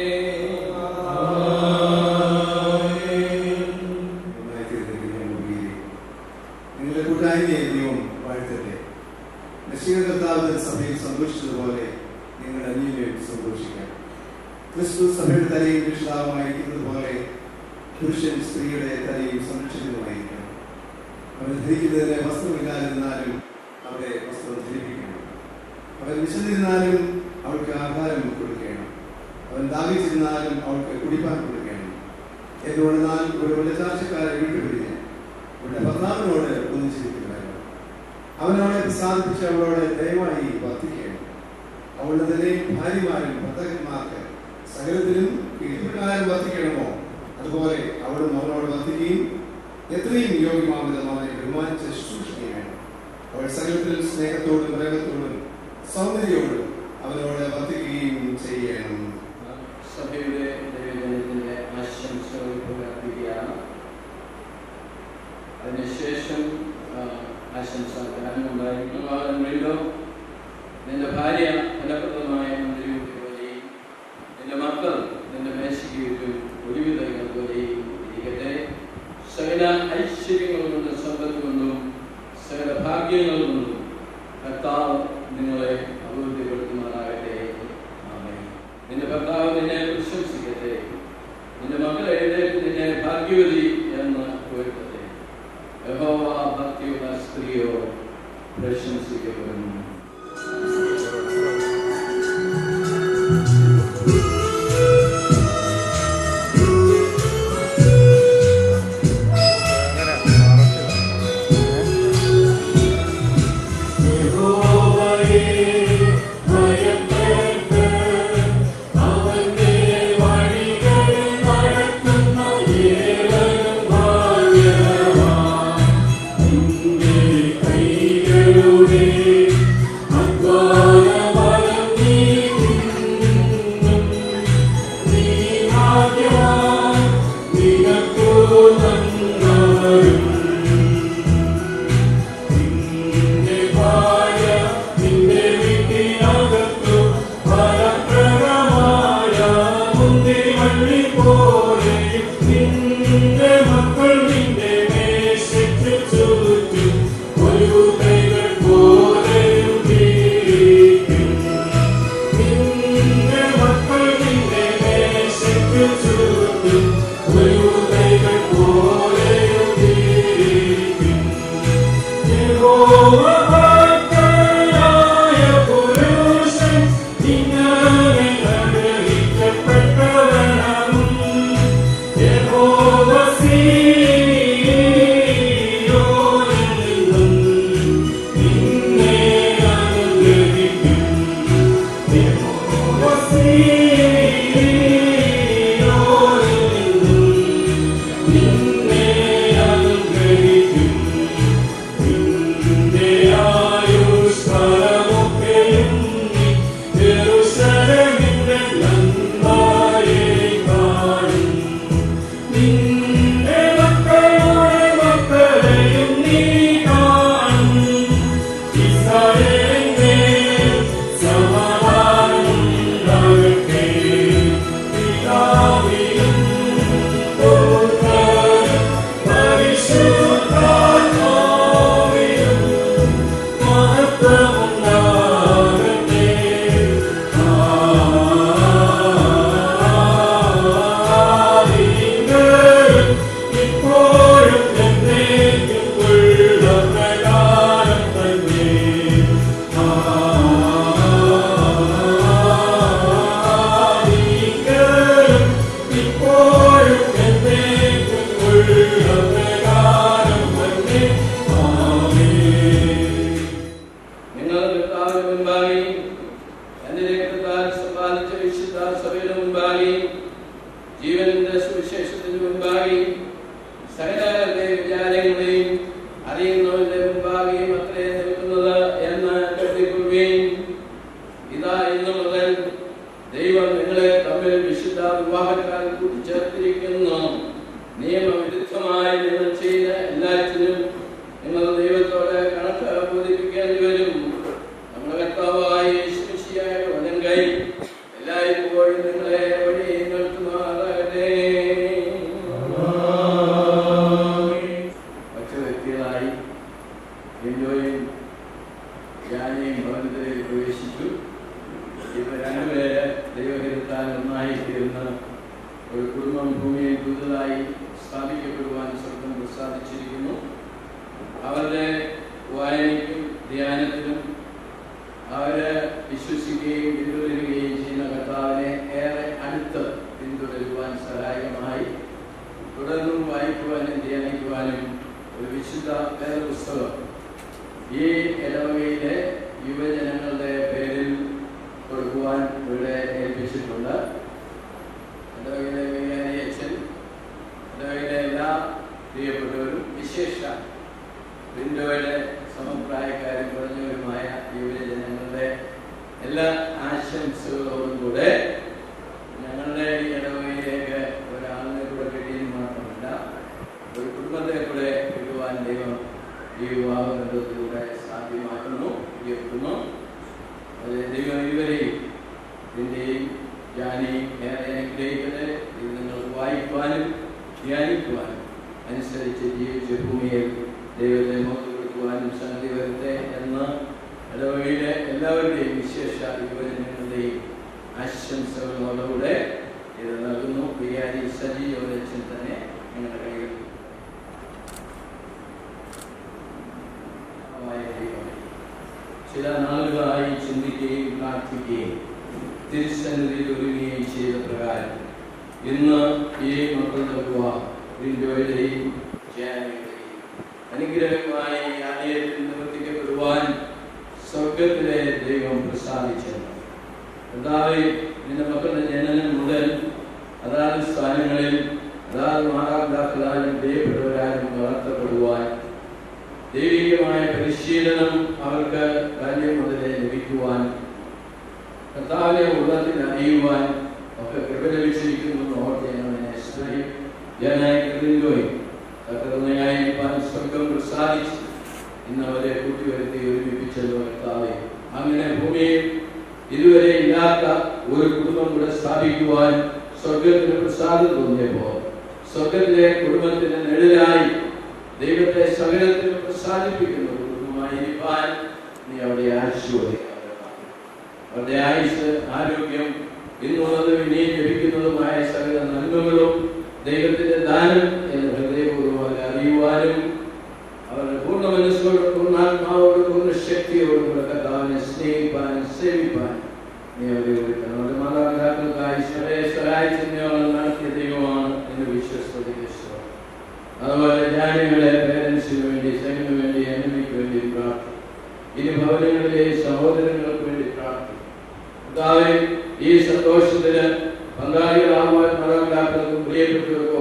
നിങ്ങളുടെ കൂട്ടായ്മയെ ദൈവം വാഴ്ത്തട്ടെ നശീക കർത്താവ് സഭയിൽ സന്തോഷിച്ചതുപോലെ നിങ്ങൾ അന്യനെ സന്തോഷിക്കാം ക്രിസ്തു സഭയുടെ തലയിൽ രക്ഷിതാവുമായിരിക്കുന്നത് പോലെ പുരുഷൻ സ്ത്രീയുടെ തലയിൽ സംരക്ഷിതമായിരിക്കണം അവൻ ധരിക്കുന്നതിന് വസ്ത്രമില്ലാതിരുന്നാലും അവരെ വസ്ത്രം ധരിപ്പിക്കണം അവൻ വിശന്നിരുന്നാലും അവൾക്ക് ആഹാരം കൊടുക്കണം അവൻ ദാഹിച്ചിരുന്നാലും അവൾക്ക് കുടിപ്പാൻ കൊടുക്കണം എന്തുകൊണ്ടെന്നാൽ ഒരു വെള്ളച്ചാർച്ചക്കാരെ വിട്ടുപിടിഞ്ഞ് അവരുടെ ഭർത്താവിനോട് ഒന്നിച്ചിരിക്കുകയായിരുന്നു അവനവളെ പ്രസാദിപ്പിച്ച് അവളോട് ദയവായി വർദ്ധിക്കണം അവളുടെ തന്നെ ഭാര്യമാരും ഭർത്തകന്മാർക്ക് സകലത്തിലും കീഴ്പ്രകാരം വർദ്ധിക്കണമോ അതുപോലെ അവളും അവനോട് വർദ്ധിക്കുകയും എത്രയും യോഗ്യമാവിധം അവനെ ബഹുമാനിച്ച് ശുശ്രൂഷിക്കുകയാണ് അവൾ സകലത്തിലും സ്നേഹത്തോടും പ്രേമത്തോടും സൗന്ദര്യത്തോടും അവനോട് വർദ്ധിക്കുകയും ചെയ്യണം സഭയുടെ ദൈവജനത്തിന്റെ ആശംസകൾ പ്രകടിപ്പിക്കുകയാണ് അതിനുശേഷം ആ, ആശംസ ഗാനമുണ്ടായിരിക്കുന്നു നിന്റെ ഭാര്യ ഫലപ്രദമായ മന്ത്രിയുടെ പോലെയും നിന്റെ മക്കൾ നിന്റെ മേശയ്ക്ക് ചുറ്റും ഒലിവിതകൾ പോലെയും ഇരിക്കട്ടെ സകല ഐശ്വര്യങ്ങൾ കൊണ്ടും സമ്പത്ത് കൊണ്ടും സകല ഭാഗ്യങ്ങൾ കൊണ്ടും കർത്താവ് നിങ്ങളെ അഭിവൃദ്ധിപ്പെടുത്തുമാറാകട്ടെ ആമേൻ നിന്റെ ഭർത്താവ് നിന്നെ പ്രശംസിക്കട്ടെ നിന്റെ മക്കൾ എഴുന്നേറ്റ് നിന്നെ ഭാഗ്യവതി എന്ന് ഉയർത്തട്ടെ യഹോവ ഭക്തിയുള്ള സ്ത്രീയോ പ്രശംസിക്കപ്പെടുന്നു കൈകളുടെ നിങ്ങൾ കർത്താവിന് മുൻപാകെ എന്റെ രക്തത്താൽ സമ്പാദിച്ച വിശുദ്ധ സഭയുടെ മുൻപാകെ ജീവന്റെ സുവിശേഷത്തിന് മുൻപാകെ സകല വിചാരങ്ങളെയും അറിയുന്നവന്റെ മുൻപാകെയും അത്രേ നിൽക്കുന്നത് എന്ന് കരുതിക്കൊള്ളുകയും ഇതാ ഇന്നു മുതൽ ദൈവം നിങ്ങളെ തമ്മിൽ വിശുദ്ധ വിവാഹക്കാൽ കൂട്ടിച്ചേർത്തിരിക്കുന്നു നിയമവിരുദ്ധമായി നിങ്ങൾ ചെയ്ത എല്ലാറ്റിനും നിങ്ങൾ ദൈവത്തോട് കണക്ക് ബോധിപ്പിക്കേണ്ടി വരും നമ്മുടെ കർത്താവായ യേശുമിശിയായ വലം കൈ എല്ലായ്പ്പോഴും നിങ്ങളെ വഴി നിർത്തുമാറാകട്ടെ ഒറ്റ വ്യക്തികളായി എൻജോയും ഞാനെയും ഭവനത്തിലേക്ക് പ്രവേശിച്ചു ഇവ രണ്ടുപേര് ദൈവഹിതത്താൽ ഒന്നായി തീർന്ന് ഒരു കുടുംബം ഭൂമിയിൽ പുതുതായി സ്ഥാപിക്കപ്പെടുവാൻ സ്വർഗം പ്രസാദിച്ചിരിക്കുന്നു അവരുടെ വായനയ്ക്കും ധ്യാനത്തിനും അവര് വിശ്വസിക്കുകയും പിന്തുടരുകയും ചെയ്യുന്ന കർത്താവിനെ ഏറെ അടുത്ത് പിന്തുടരുവാൻ സഹായകമായി തുടർന്നും വായിക്കുവാനും ധ്യാനിക്കുവാനും ഒരു വിശുദ്ധ വേദപുസ്തകം ഈ ഇടവകയിലെ യുവജനങ്ങളുടെ പേരിൽ കൊടുക്കുവാൻ ഇവിടെ ഏൽപ്പിച്ചിട്ടുണ്ട് ഇടവകയിലെ വികാരി അച്ഛൻ ഇടവകയിലെ എല്ലാ പ്രിയപ്പെട്ടവരും വിശേഷ വിൻഡോയുടെ സമപ്രായക്കാരും കുറഞ്ഞവരുമായ യുവജനങ്ങളുടെ എല്ലാ ആശംസകളോടും കൂടെ ഞങ്ങളുടെ ഈ ഇടവകയിലേക്ക് ഒരാളിനെ കൂടെ കിട്ടിയെന്ന് മാത്രമല്ല ഒരു കുടുംബത്തെ കൂടെ കിട്ടുവാൻ ദൈവം ഈ വിവാഹബന്ധത്തിലൂടെ സാധ്യമാക്കുന്നു ഉയർത്തുന്നു അത് ദൈവം ഇവരെയും ഇതിൻ്റെയും ജ്ഞാനിയും ഏറെ അനുഗ്രഹിക്കട്ടെ ഇത് നിങ്ങൾക്ക് വായിക്കുവാനും ധ്യാനിക്കുവാനും അനുസരിച്ച് ജീവിച്ച ഭൂമിയിൽ ദൈവത്തെ മോശപ്പെടുത്തുവാനും സംഗതി വരട്ടെ എന്ന് ഇടവകയിലെ എല്ലാവരുടെയും വിശേഷ യുവജനങ്ങളുടെയും ആശംസകളോടുകൂടെ ഇത് നൽകുന്നു വികാരി സജി യോലച്ചൻ തന്നെ നിങ്ങളുടെ കൈകൾ ആയ ദൈവമേ, ചില നാളുകളായി ചിന്തിക്കുകയും പ്രാർത്ഥിക്കുകയും തിരുസന്നിധിയിൽ ഒരുങ്ങുകയും ചെയ്ത പ്രകാരം ഇന്ന് ഈ മക്കളുടെ വിവാഹം വിൻഡോയുടെയും ജാനയുടെയും അനുഗ്രഹമായി ഈ ആലയത്തിൽ നിവർത്തിക്കപ്പെടുവാൻ സ്വർഗത്തിലെ ദൈവം പ്രസാദിച്ചത് കർത്താവേ നിന്റെ മക്കളുടെ ജനനം മുതൽ അതാത് സ്ഥാനങ്ങളിൽ അതാത് മാതാപിതാക്കളാലും പ്രിയപ്പെട്ടവരാലും വളർത്തപ്പെടുവാൻ ദൈവികമായ പരിശീലനം അവർക്ക് ബാല്യം മുതലേ ലഭിക്കുവാൻ കർത്താവിനെ ഉള്ളത്തിൽ അറിയുവാൻ ഒക്കെ കൃപ ലഭിച്ചിരിക്കുന്നു എന്ന് ഓർത്ത് ഞങ്ങൾ നിന്നെ സ്തുതിക്കും. ജനായ കൃതിയോയും കർത്തൃമയായി സ്വർഗം പ്രസാദിച്ച് ഇന്ന് അവരെ കൂട്ടിവരുത്തി ഒരുമിപ്പിച്ചല്ലോ കർത്താവെ അങ്ങനെ ഭൂമിയിൽ ഇതുവരെ ഇല്ലാത്ത ഒരു കുടുംബം കൂടെ സ്ഥാപിക്കുവാൻ സ്വർഗത്തിന് പ്രസാദം തോന്നിയപ്പോ സ്വർഗത്തിലെ കുടുംബത്തിന് നിഴലായി ദൈവത്തെ സകലത്തിൽ പ്രസാദിപ്പിക്കുന്ന ഒരു കുടുംബമായിരിക്കാൻ നീ അവിടെ ആശീർവദിക്കണം അവരുടെ ആയുസ് ആരോഗ്യം ഇന്നുള്ളതും ഇനിയും ലഭിക്കുന്നതുമായ സകല നന്മകളും ദൈവത്തിന്റെ ദാനം എന്ന് ഹൃദയപൂർവ്വം അവരെ അറിയുവാനും അവരുടെ പൂർണ്ണ മനസ്സോടും പൂർണ്ണാത്മാവോടും പൂർണ്ണ ശക്തിയോടും കൂടെ കർത്താവിനെ സ്നേഹിപ്പാനും സേവിപ്പാനും നീ അവരെ ഒരുക്കണം അവരുടെ മാതാപിതാക്കൾക്കായി സ്വരെ സഹായിച്ചതിനോളം നടത്തിയ ദൈവമാണ് എന്ന് വിശ്വസ്തയുടെ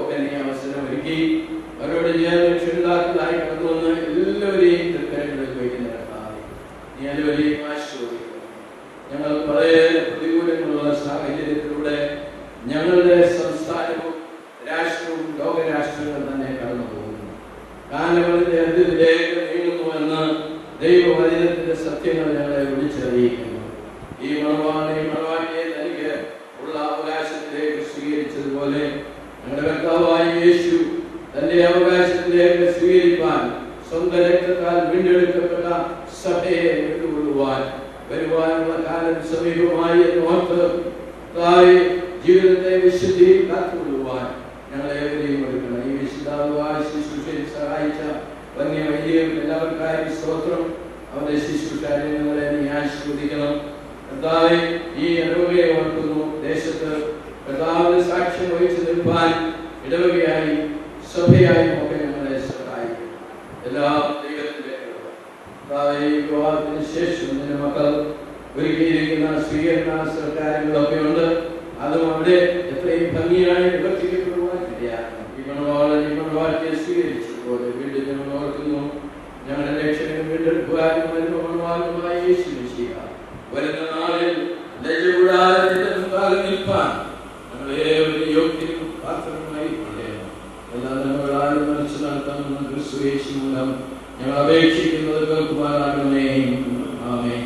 ഒക്കെ നീ അവസരം ഒരുക്കി അവരോട് ഞാൻ രക്ഷിതാക്കളായി കടന്നു വന്ന് എല്ലാവരെയും തൃക്കരങ്ങളിൽ വയ്ക്കുന്ന കർത്താവേ, നീ എല്ലാവരെയും ആശീർവദിക്കണം ഞങ്ങൾ പല പ്രതികൂലങ്ങളുള്ള സാഹചര്യത്തിലൂടെ ഞങ്ങളുടെ സംസ്ഥാനവും രാഷ്ട്രവും ലോകരാഷ്ട്രങ്ങൾ തന്നെ കടന്നു പോകുന്നു കാലങ്ങളുടെ അന്ത്യത്തിലേക്ക് നീങ്ങുന്നുവെന്ന് ദൈവവചനത്തിന്റെ സത്യങ്ങൾ ഞങ്ങളെ വിളിച്ചറിയിക്കുന്നു ഈ മണവാളെ മണവാളിയെ തനിക്ക് ഉള്ള അവകാശത്തിലേക്ക് സ്വീകരിച്ചതുപോലെ ഞങ്ങളുടെ കർത്താവായ യേശു തന്റെ അവകാശത്തിലേക്ക് സ്വീകരിപ്പാൻ സ്വന്തം രക്തത്താൽ വീണ്ടെടുക്കപ്പെട്ട സഭയെ വിട്ടുകൊള്ളുവാൻ വരുവാനുള്ള കാലം സമീപമായി എന്നോർത്ത് തായി ജീവിതത്തെ വിശുദ്ധിയിൽ കാത്തുകൊള്ളുവാൻ ഞങ്ങളെ ഏവരെയും എടുക്കണം ഈ വിശുദ്ധാവായ ശുശ്രൂഷയിൽ സഹായിച്ച വന്യ വൈദ്യം എല്ലാവർക്കായും സ്തോത്രം അവരുടെ ശുശ്രൂഷാരെ ഞങ്ങളെ നീ ആശീർവദിക്കണം കർത്താവെ ഈ ഇടവകയെ ഓർക്കുന്നു ദേശത്ത് കർത്താവിന് സാക്ഷ്യം വഹിച്ചു നിൽപ്പാൻ ഇടവകയായി സഭയായി ഒക്കെ ഞങ്ങളെ സഹായിക്കും എല്ലാ ദൈവത്തിന്റെ കൃപ. കർത്താവേ, ഈ വിവാഹത്തിന് ശേഷം നിന്റെ മക്കൾ ഒരുക്കിയിരിക്കുന്ന സ്വീകരണ സർക്കാരുകളൊക്കെ ഉണ്ട് അതും അവിടെ എത്രയും ഭംഗിയായി നിവർത്തിക്കപ്പെടുവാൻ ഇടയാകണം ഈ മണവാളൻ ഈ മണവാട്ടിയെ സ്വീകരിച്ചതുപോലെ വീണ്ടും ഞങ്ങൾ ഓർക്കുന്നു ഞങ്ങളുടെ രക്ഷകനും വീണ്ടെടുക്കുവാനും വരുന്ന മണവാളുമായ യേശു മിശിഹ വരുന്ന നാളിൽ ലജ്ജ കൂടാതെ നിന്റെ മുമ്പാകെ നിൽപ്പാൻ ഞങ്ങളേവരും യോഗ്യനും പാത്രനുമായി തീരണം. എല്ലാ നന്മകളാലും മരിച്ചു നടത്താമെന്ന് ക്രിസ്തു യേശു മൂലം ഞങ്ങൾ അപേക്ഷിക്കുന്നത് കേൾക്കുവാനാകണമേ ആമേൻ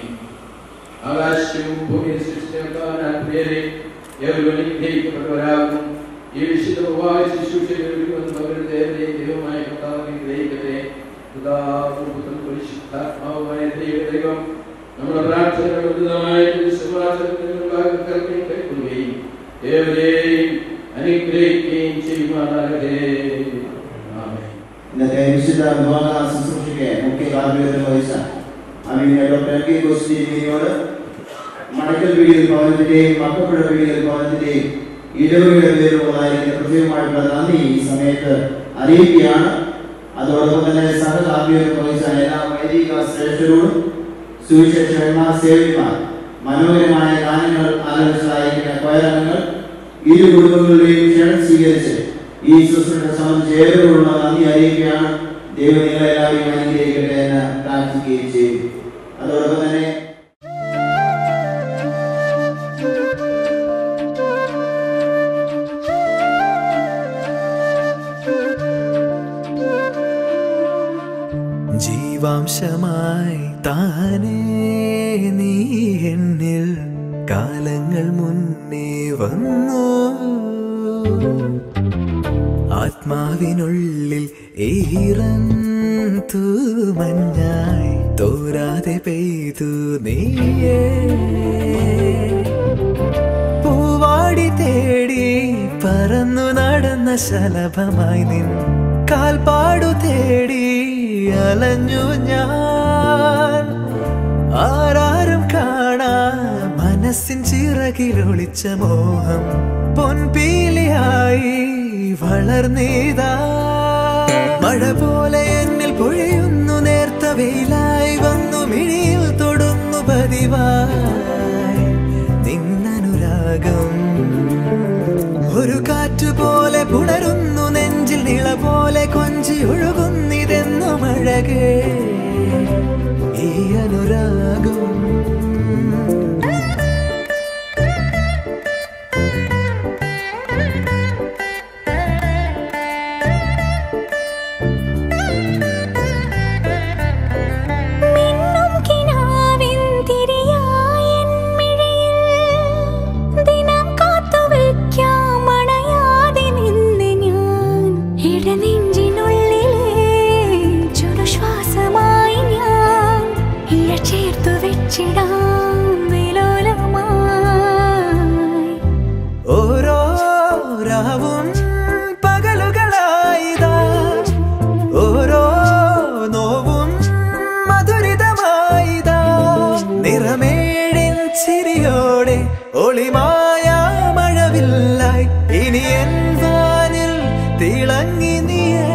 ആകാശവും ഭൂമിയും സൃഷ്ടിക്കാൻ പ്രിയരെ ഏവരും അനുഗ്രഹിക്കപ്പെട്ടവരാകും ഈ വിശുദ്ധ പ്രവാഹ ശുശ്രൂഷയിൽ ഒരുക്കുമെന്ന് പകരുന്ന ഏവരെയും ദൈവമായ കർത്താവിനെ ഗ്രഹിക്കട്ടെ പിതാവും പുത്രനും പരിശുദ്ധാത്മാവുമായ ദൈവ ദൈവം നമ്മുടെ പ്രാർത്ഥനകൾ ഉന്നതമായ സിംഹാസനത്തിൽ മുൻപാകെ കൽപ്പയും കൈക്കൊള്ളുകയും ഏവരെയും അനുഗ്രഹിക്കുകയും ചെയ്യുമാറാകട്ടെ ആമേൻ ഇന്നത്തെ വിശുദ്ധ വിവാഹ ശുശ്രൂഷയ്ക്ക് മുഖ്യ കാർമ്മികത്വം വഹിച്ച അമീന ഡോക്ടർ എം കെ ഗോസ്റ്റിയോട് മടക്കൽ വീടിൽ ഭവനത്തിന്റെയും മക്കപ്പുഴ വീടിൽ ഭവനത്തിന്റെയും ഇടവുകളുടെ പേരുള്ളതായിരിക്കുന്ന പ്രത്യേകമായിട്ടുള്ള നന്ദി ഈ സമയത്ത് അറിയിക്കുകയാണ് അതോടൊപ്പം തന്നെ സഹകാർമ്മികത്വം വഹിച്ച എല്ലാ വൈദിക ശ്രേഷ്ഠരോടും സുവിശേഷന്മാർ സേവിമാർ മനോഹരമായ ഗാനങ്ങൾ ആലപിച്ചതായിരിക്കുന്ന കൊയരംഗങ്ങൾ ഇരു കുടുംബങ്ങളുടെയും ക്ഷണം സ്വീകരിച്ച് ഈ ശുശ്രൂഷ സംബന്ധിച്ച് ഏവരോടുള്ള നന്ദി അറിയിക്കുകയാണ് ദൈവം നിങ്ങളെല്ലാവരെയും അനുഗ്രഹിക്കട്ടെ എന്ന് പ്രാർത്ഥിക്കുകയും ചെയ്യും അതോടൊപ്പം തന്നെ ജീവാംശമായി താനേ നീ എന്നിൽ കാലങ്ങൾ മുന്നേ വന്നു ആത്മാവിനുള്ളിൽ ഈറൻ തൂമഞ്ഞായി തോരാതെ പെയ്തു നീയേ പൂവാടി തേടി പറന്നു നടന്ന ശലഭമായി നിൻ കാൽപ്പാടു തേടി അലഞ്ഞു ഞാൻ ആരാരും കാണാ മനസ്സിൻ ചിറകിലൊളിച്ച മോഹം പൊൻപീലിയായി വളർന്നീതാ മഴ പോലെ എന്നിൽ പൊഴിയുന്നു നേർത്ത വെയിലായി വന്നു മിഴിയിൽ തൊടുന്നു പതിവായി നിന്നനുരാഗം ഒരു കാറ്റ് പോലെ പുണരുന്നു നെഞ്ചിൽ നിള പോലെ കൊഞ്ചി ഒഴുകുന്നിതെന്നു മഴകേ ഈ അനുരാഗം മിന്നും കിനാവിൻ തിരിയായൻ മിഴിയിൽ ദിനം കാത്തുവയ്ക്കാം അണയാതെ നിന്ന് ഞാൻ ഇടനെഞ്ചിനുള്ളിലെ ചുടുശ്വാസമായി ഞാൻ ഇഴ ചേർത്തു വെച്ചിടാം വിലോലമായി ഓരോ രാവും പകലുകളായിതാ ഓരോ നോവും മധുരിതമായിതാ നിറമേഴിൻ ചിരിയോടെ ഒളിമായ മഴവില്ലായി ഇനി എൻ വാനിൽ തിളങ്ങി നീയേ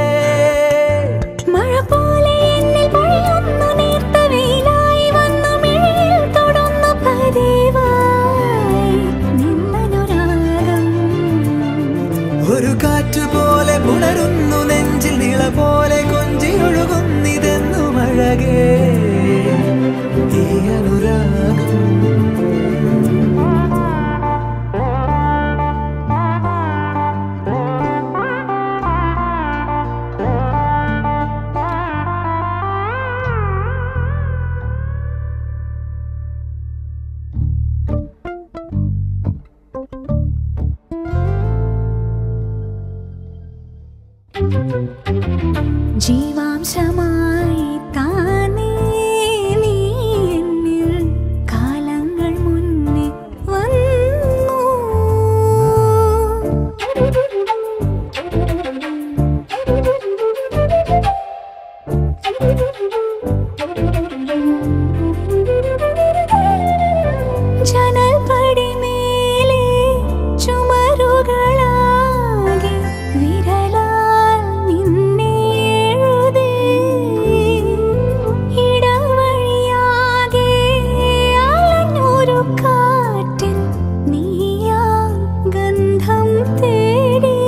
മഴ പോലെ എന്നിൽ പൊഴിയുന്നു നേർത്ത വെയിലായി വന്നു മിഴിയിൽ തൊടുന്നു പതിവായി നിന്നനുരാഗം ഒരു കാറ്റ് പോലെ പുണരുന്നു നെഞ്ചിൽ നിള പോലെ കൊഞ്ചി ഒഴുകുന്നിതെന്നു അഴകേ ഈ അനുരാഗം ജീവാംശമായി താനേ നീ എന്നിൽ കാലങ്ങൾ മുന്നേ വന്നു ജനൽപടിമേലെ ചുമരുകളാകെ വിരലാൽ നിന്നെ എഴുതി ഇടവഴിയാകെ അലഞ്ഞൊരു കാറ്റിൽ നീയാ ഗന്ധം തേടി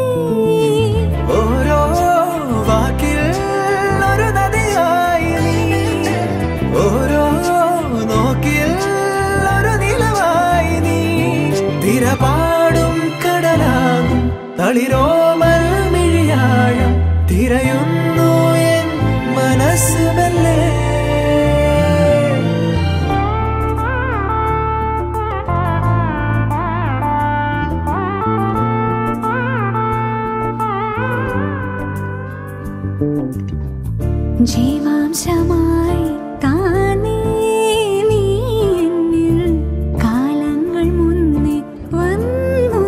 ഓരോ വാക്കിൽ ഒരു നദിയായി നീ ഓരോ നോക്കിൽ ഒരു നിലവായി നീ തിരപാടും കടലാകും തളിരോമൽ മിഴിയാഴം തിരയുന്നു എൻ മനസ്സുമല്ലേ ജീവാംശമായി താനേ നീ എന്നിൽ കാലങ്ങൾ മുന്നേ വന്നു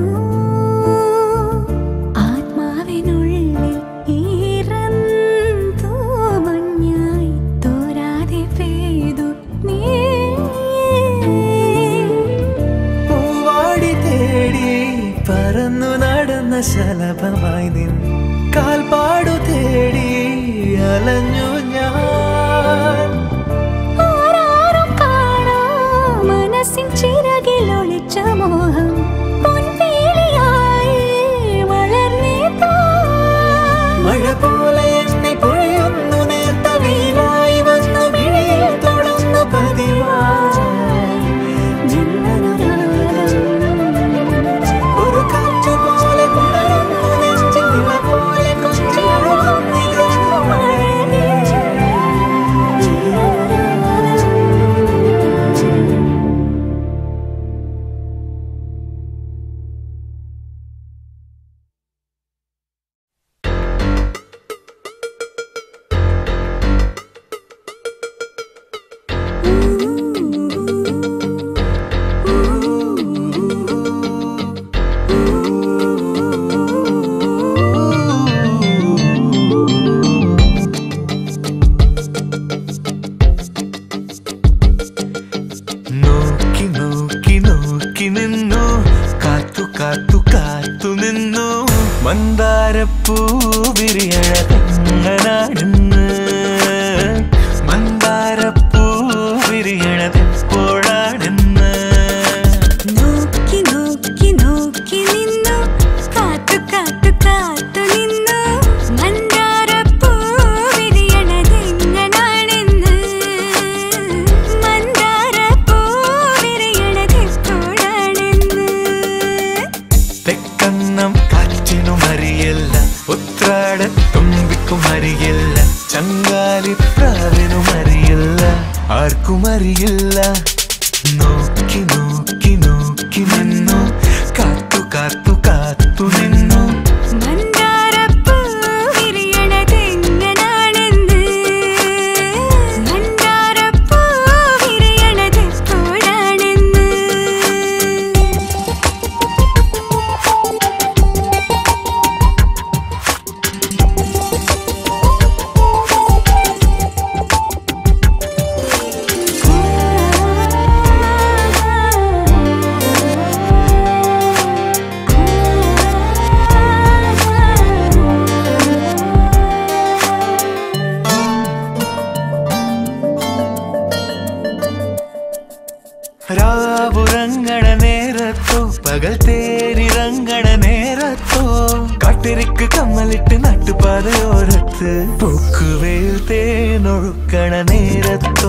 ആത്മാവിനുള്ളിൽ ഈറന്തോ മഞ്ഞായി തോരാതെ പെയ്തു നീ പൂവാടി തേടി പറന്നു നടന്ന ശലഭമായി നിൻ കാൽപ്പാടു തേടി അലഞ്ഞു ഞാൻ ആരാരും കാണാ മനസ്സിൻ ചിറകിൽ ഒളിച്ച മോഹം പൊൻവേലിയായി വളർന്നേതാ മഴ പോലെ എന്നെ പൊഴിയുന്നു നേർത്ത വെയിലായി വന്നു മിഴിയിൽ തൊടുന്നു പതിവായി ഒരു കാറ്റ് പോലെ പുണരുന്നു നെഞ്ചിൽ നില പോലെ കൊഞ്ചിയൊഴുകുന്നിതെന്നു അഴകേ. നോക്കി നോക്കി നോക്കി നിന്നു കാത്തു കാത്തു കാത്തു നിന്നു മന്ദാരപ്പൂ വിരിയഴകങ്ങനാണെന്ന് മന്ദാരപ്പൂ വിരിയണതെപ്പോഴാണെന്ന് നോക്കി നോക്കി നോക്കി നിന്നു കാത്തു കാത്തു കാത്തു നിന്നു മന്ദാരപ്പൂ വിരിയണതെങ്ങനാണെന്ന് മന്ദാരപ്പൂ വിരിയണതെപ്പോഴാണെന്ന് തെക്കന്നം കാറ്റിനും അറിയില്ല ഉത്രാട തുമ്പിക്കും അറിയില്ല ചങ്കാലി പ്രാവിനും അറിയില്ല ആർക്കും അറിയില്ല നോക്കി നോക്കി നോക്കി നിന്നു കാത്തു കാത്തു കാത്തു നിന്നു മന്ദാരപ്പൂ വിരിയണതെങ്ങനാണെന്ന് മന്ദാരപ്പൂ വിരിയണതെപ്പോഴാണെന്ന് ആ രാത്രിക്ക് കമ്മലിട്ട് നട്ടുപാതയോരത്ത് പൂക്കുവേൽ തേനൊഴുക്കണ നേരത്തോ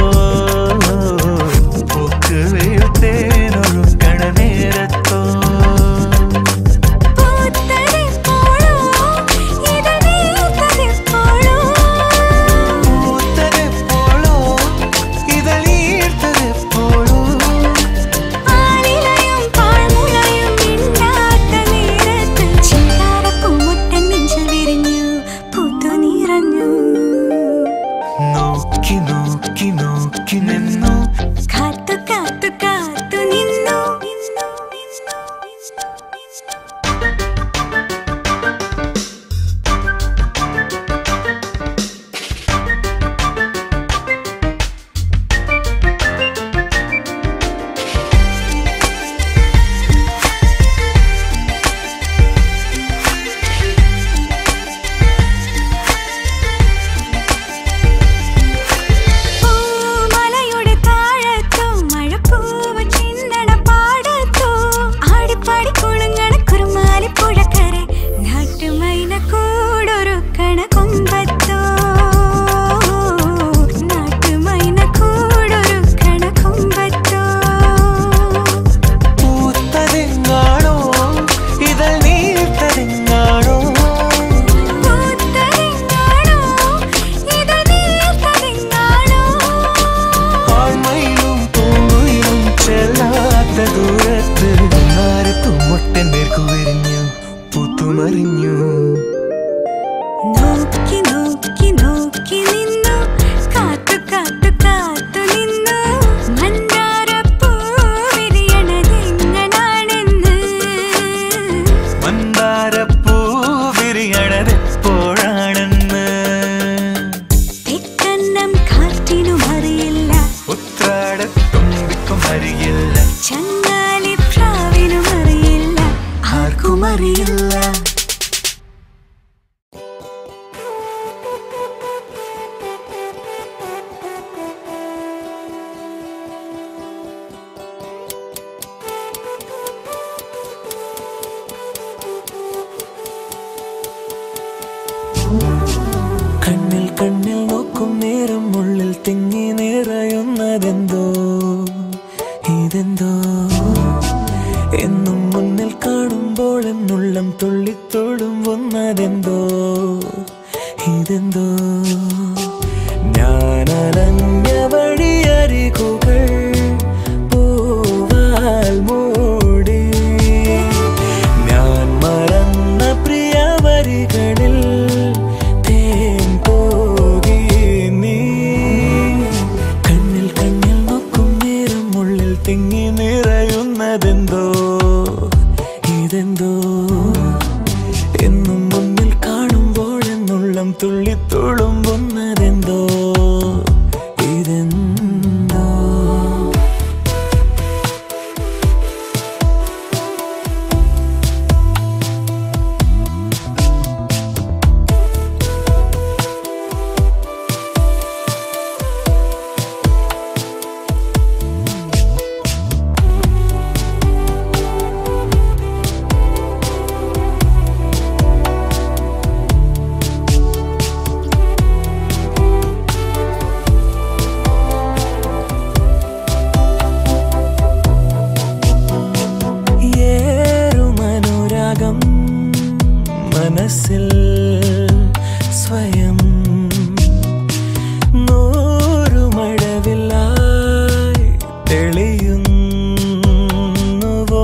പൂക്കുവേൽ തേനൊഴുക്കണ നേരത്തോ പൂത്തതെപ്പോഴോ ഇത് നീർത്തതെപ്പോഴോ പൂത്തതെപ്പോഴോ ഇതളീർത്തതെപ്പോഴോ ആലിലയും പാഴ്മുളയും മിണ്ടാത്ത നേരത്ത് ചിങ്കാരപ്പൂമുട്ടൻ നെഞ്ചിൽ വിരിഞ്ഞു പൂത്തു നിറഞ്ഞു നോക്കി നോക്കി നോക്കി നിന്നു കാത്തു കാത്തു കാത്തു നിന്നു പൂമലയുടെ താഴത്തോ മഴപ്പൂവ് ചിന്തണ പാടത്തോ ആടിപ്പാടി കുളുങ്ങണ കുറുമാലി പുഴക്കരെ നാട്ടുമൈന കൂടൊരുക്കണ കൊമ്പത്തോ നാട്ടുമൈന കൂടൊരുക്കണ കൊമ്പത്തോ പൂത്തതെങ്ങാണോ ഇതൾ നീർത്തതെങ്ങാണോ പൂത്തതെങ്ങാണോ ഇത് നീർത്തതെങ്ങാണോ ആൺമയിലും പൂങ്കുയിലും ചെല്ലാത്ത ദൂരത്ത് നാരത്തുമൊട്ടൻ നേർക്കു വിരിഞ്ഞു പൂത്തുമറിഞ്ഞു നോക്കി നോക്കി നോക്കി നിന്നു കാത്തു കാത്തു കാത്തു നിന്നു മന്ദാരപ്പൂ വിരിയണതെങ്ങനാണെന്ന് മന്ദാരപ്പൂ വിരിയണതെപ്പോഴാണെന്ന് തെക്കന്നം കാറ്റിനും അറിയില്ല ഉത്രാടത്തുമ്പിക്കും അറിയില്ല ചങ്ങാലി പ്രാവിനും അറിയില്ല ആർക്കും അറിയില്ല കണ്ണിൽ കണ്ണിൽ നോക്കും നേരം ഉള്ളിൽ തിങ്ങി നിറയുന്നതെന്തോ ഇതെന്തോ എന്നും മുന്നിൽ കാണുമ്പോൾ എന്നുള്ളം തുള്ളിത്തൊടുമ്പുന്നതെന്തോ ഇതെന്തോ ഞാനലഞ്ഞ വഴിയരികുകൾ പൂവാൽ മൂടി ഞാൻ മറന്ന പ്രിയ വരികളിൽ തേൻ പോകി നീ കണ്ണിൽ കണ്ണിൽ നോക്കും നേരം ഉള്ളിൽ തിങ്ങി നിറയുന്നതെന്തോ ഇതെന്തോ എന്നും മുന്നിൽ കാണുമ്പോൾ എന്നുള്ളം തുള്ളിത്തുളുമ്പുന്നതെന്തോ ഇതെന്തോ ഏറുമനുരാഗം മനസ്സിൽ സ്വയം നൂറുമഴവില്ലായി തെളിയുന്നുവോ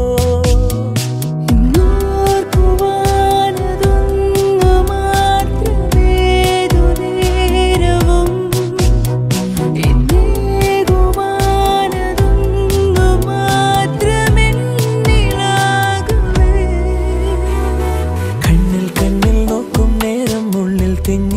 ഓർക്കുവാനതൊന്നു മാത്രമേതു നേരവും എന്നേകുവാനതൊന്നു മാത്രമെന്നിലാകവേ കണ്ണിൽ കണ്ണിൽ നോക്കും നേരം ഉള്ളിൽ തിങ്ങി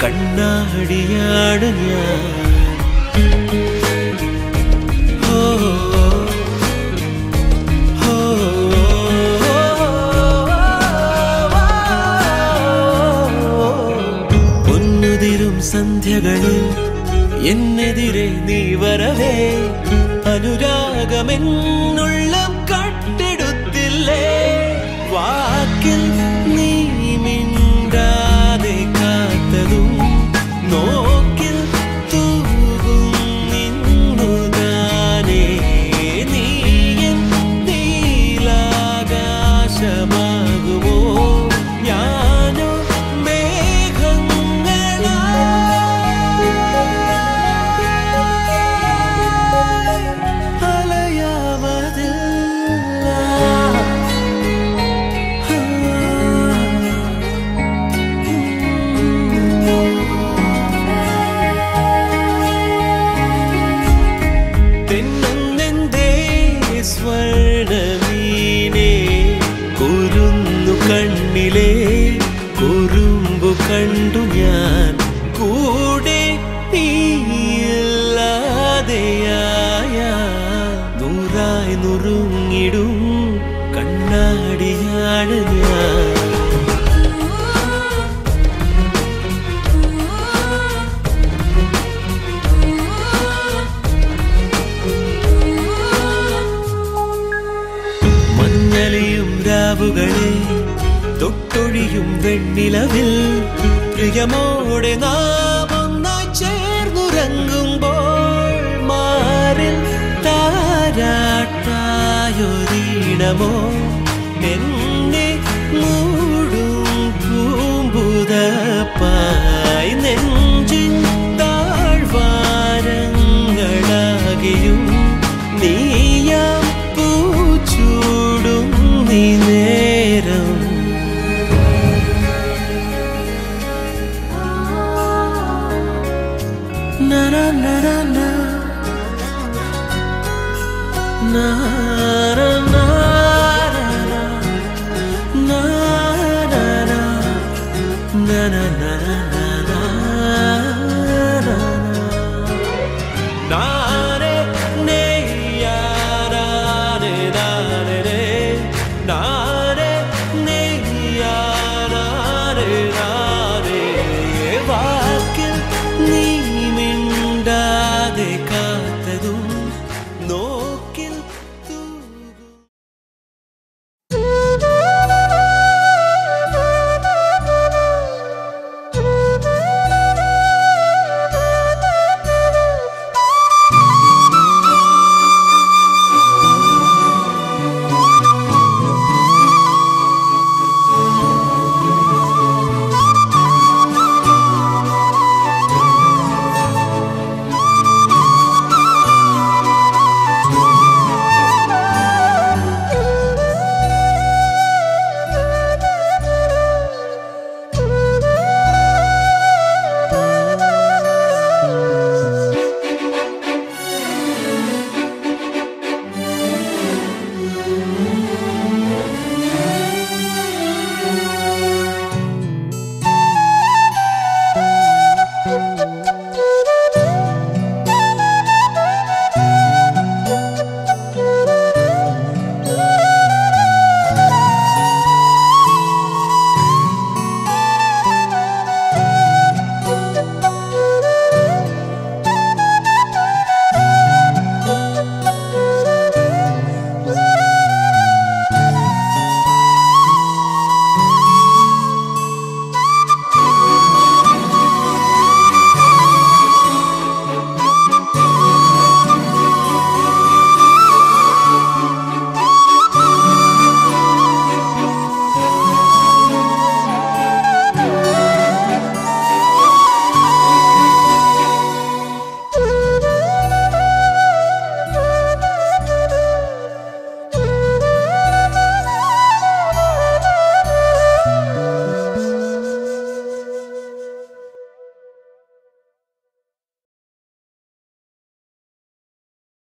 കണ്ണാടിയാണ് ഞാൻ ഓ, ഓ, ഓ, പൊന്നുതിരും സന്ധ്യകളിൽ എന്നെതിരെ നീ വരവേ അനുരാഗമെന്നുള്ളം കട്ടെടുത്തില്ലേ വാക്കിൽ നീ മിണ്ടാതെ കാത്തതും നോക്കിൽ തൂകും നിന്നു താനേ നീ എൻ നീലാകാശമാകുമോ ഞാനോ മേഘങ്ങളാ തെന്നന്നെന്തേ സ്വർണമീനെ കുരുന്നു കണ്ണിലെ കുറുമ്പു കണ്ടു ഞാൻ കൂടെ നീയില്ലാതെയായ നൂറായി നുറുങ്ങിടും കണ്ണാടിയാണ് ഞാൻ മഞ്ഞളിയും രാവുകളെ തൊട്ടൊഴിയും വെണ്ണിലവിൽ പ്രിയമോടെ നാം ഒന്നായി ചേർന്നുറങ്ങുമ്പോൾ മാറിൽ താരാട്ടായൊരീണമോ എന്നെ മൂടും പൂമ്പുതപ്പായി നെഞ്ചിൻ താഴ്വാരങ്ങളാകെയും നീയാം പൂച്ചൂടും നീ നേരം നര നര ന. നര നര ന. നര നര. നര നര ന.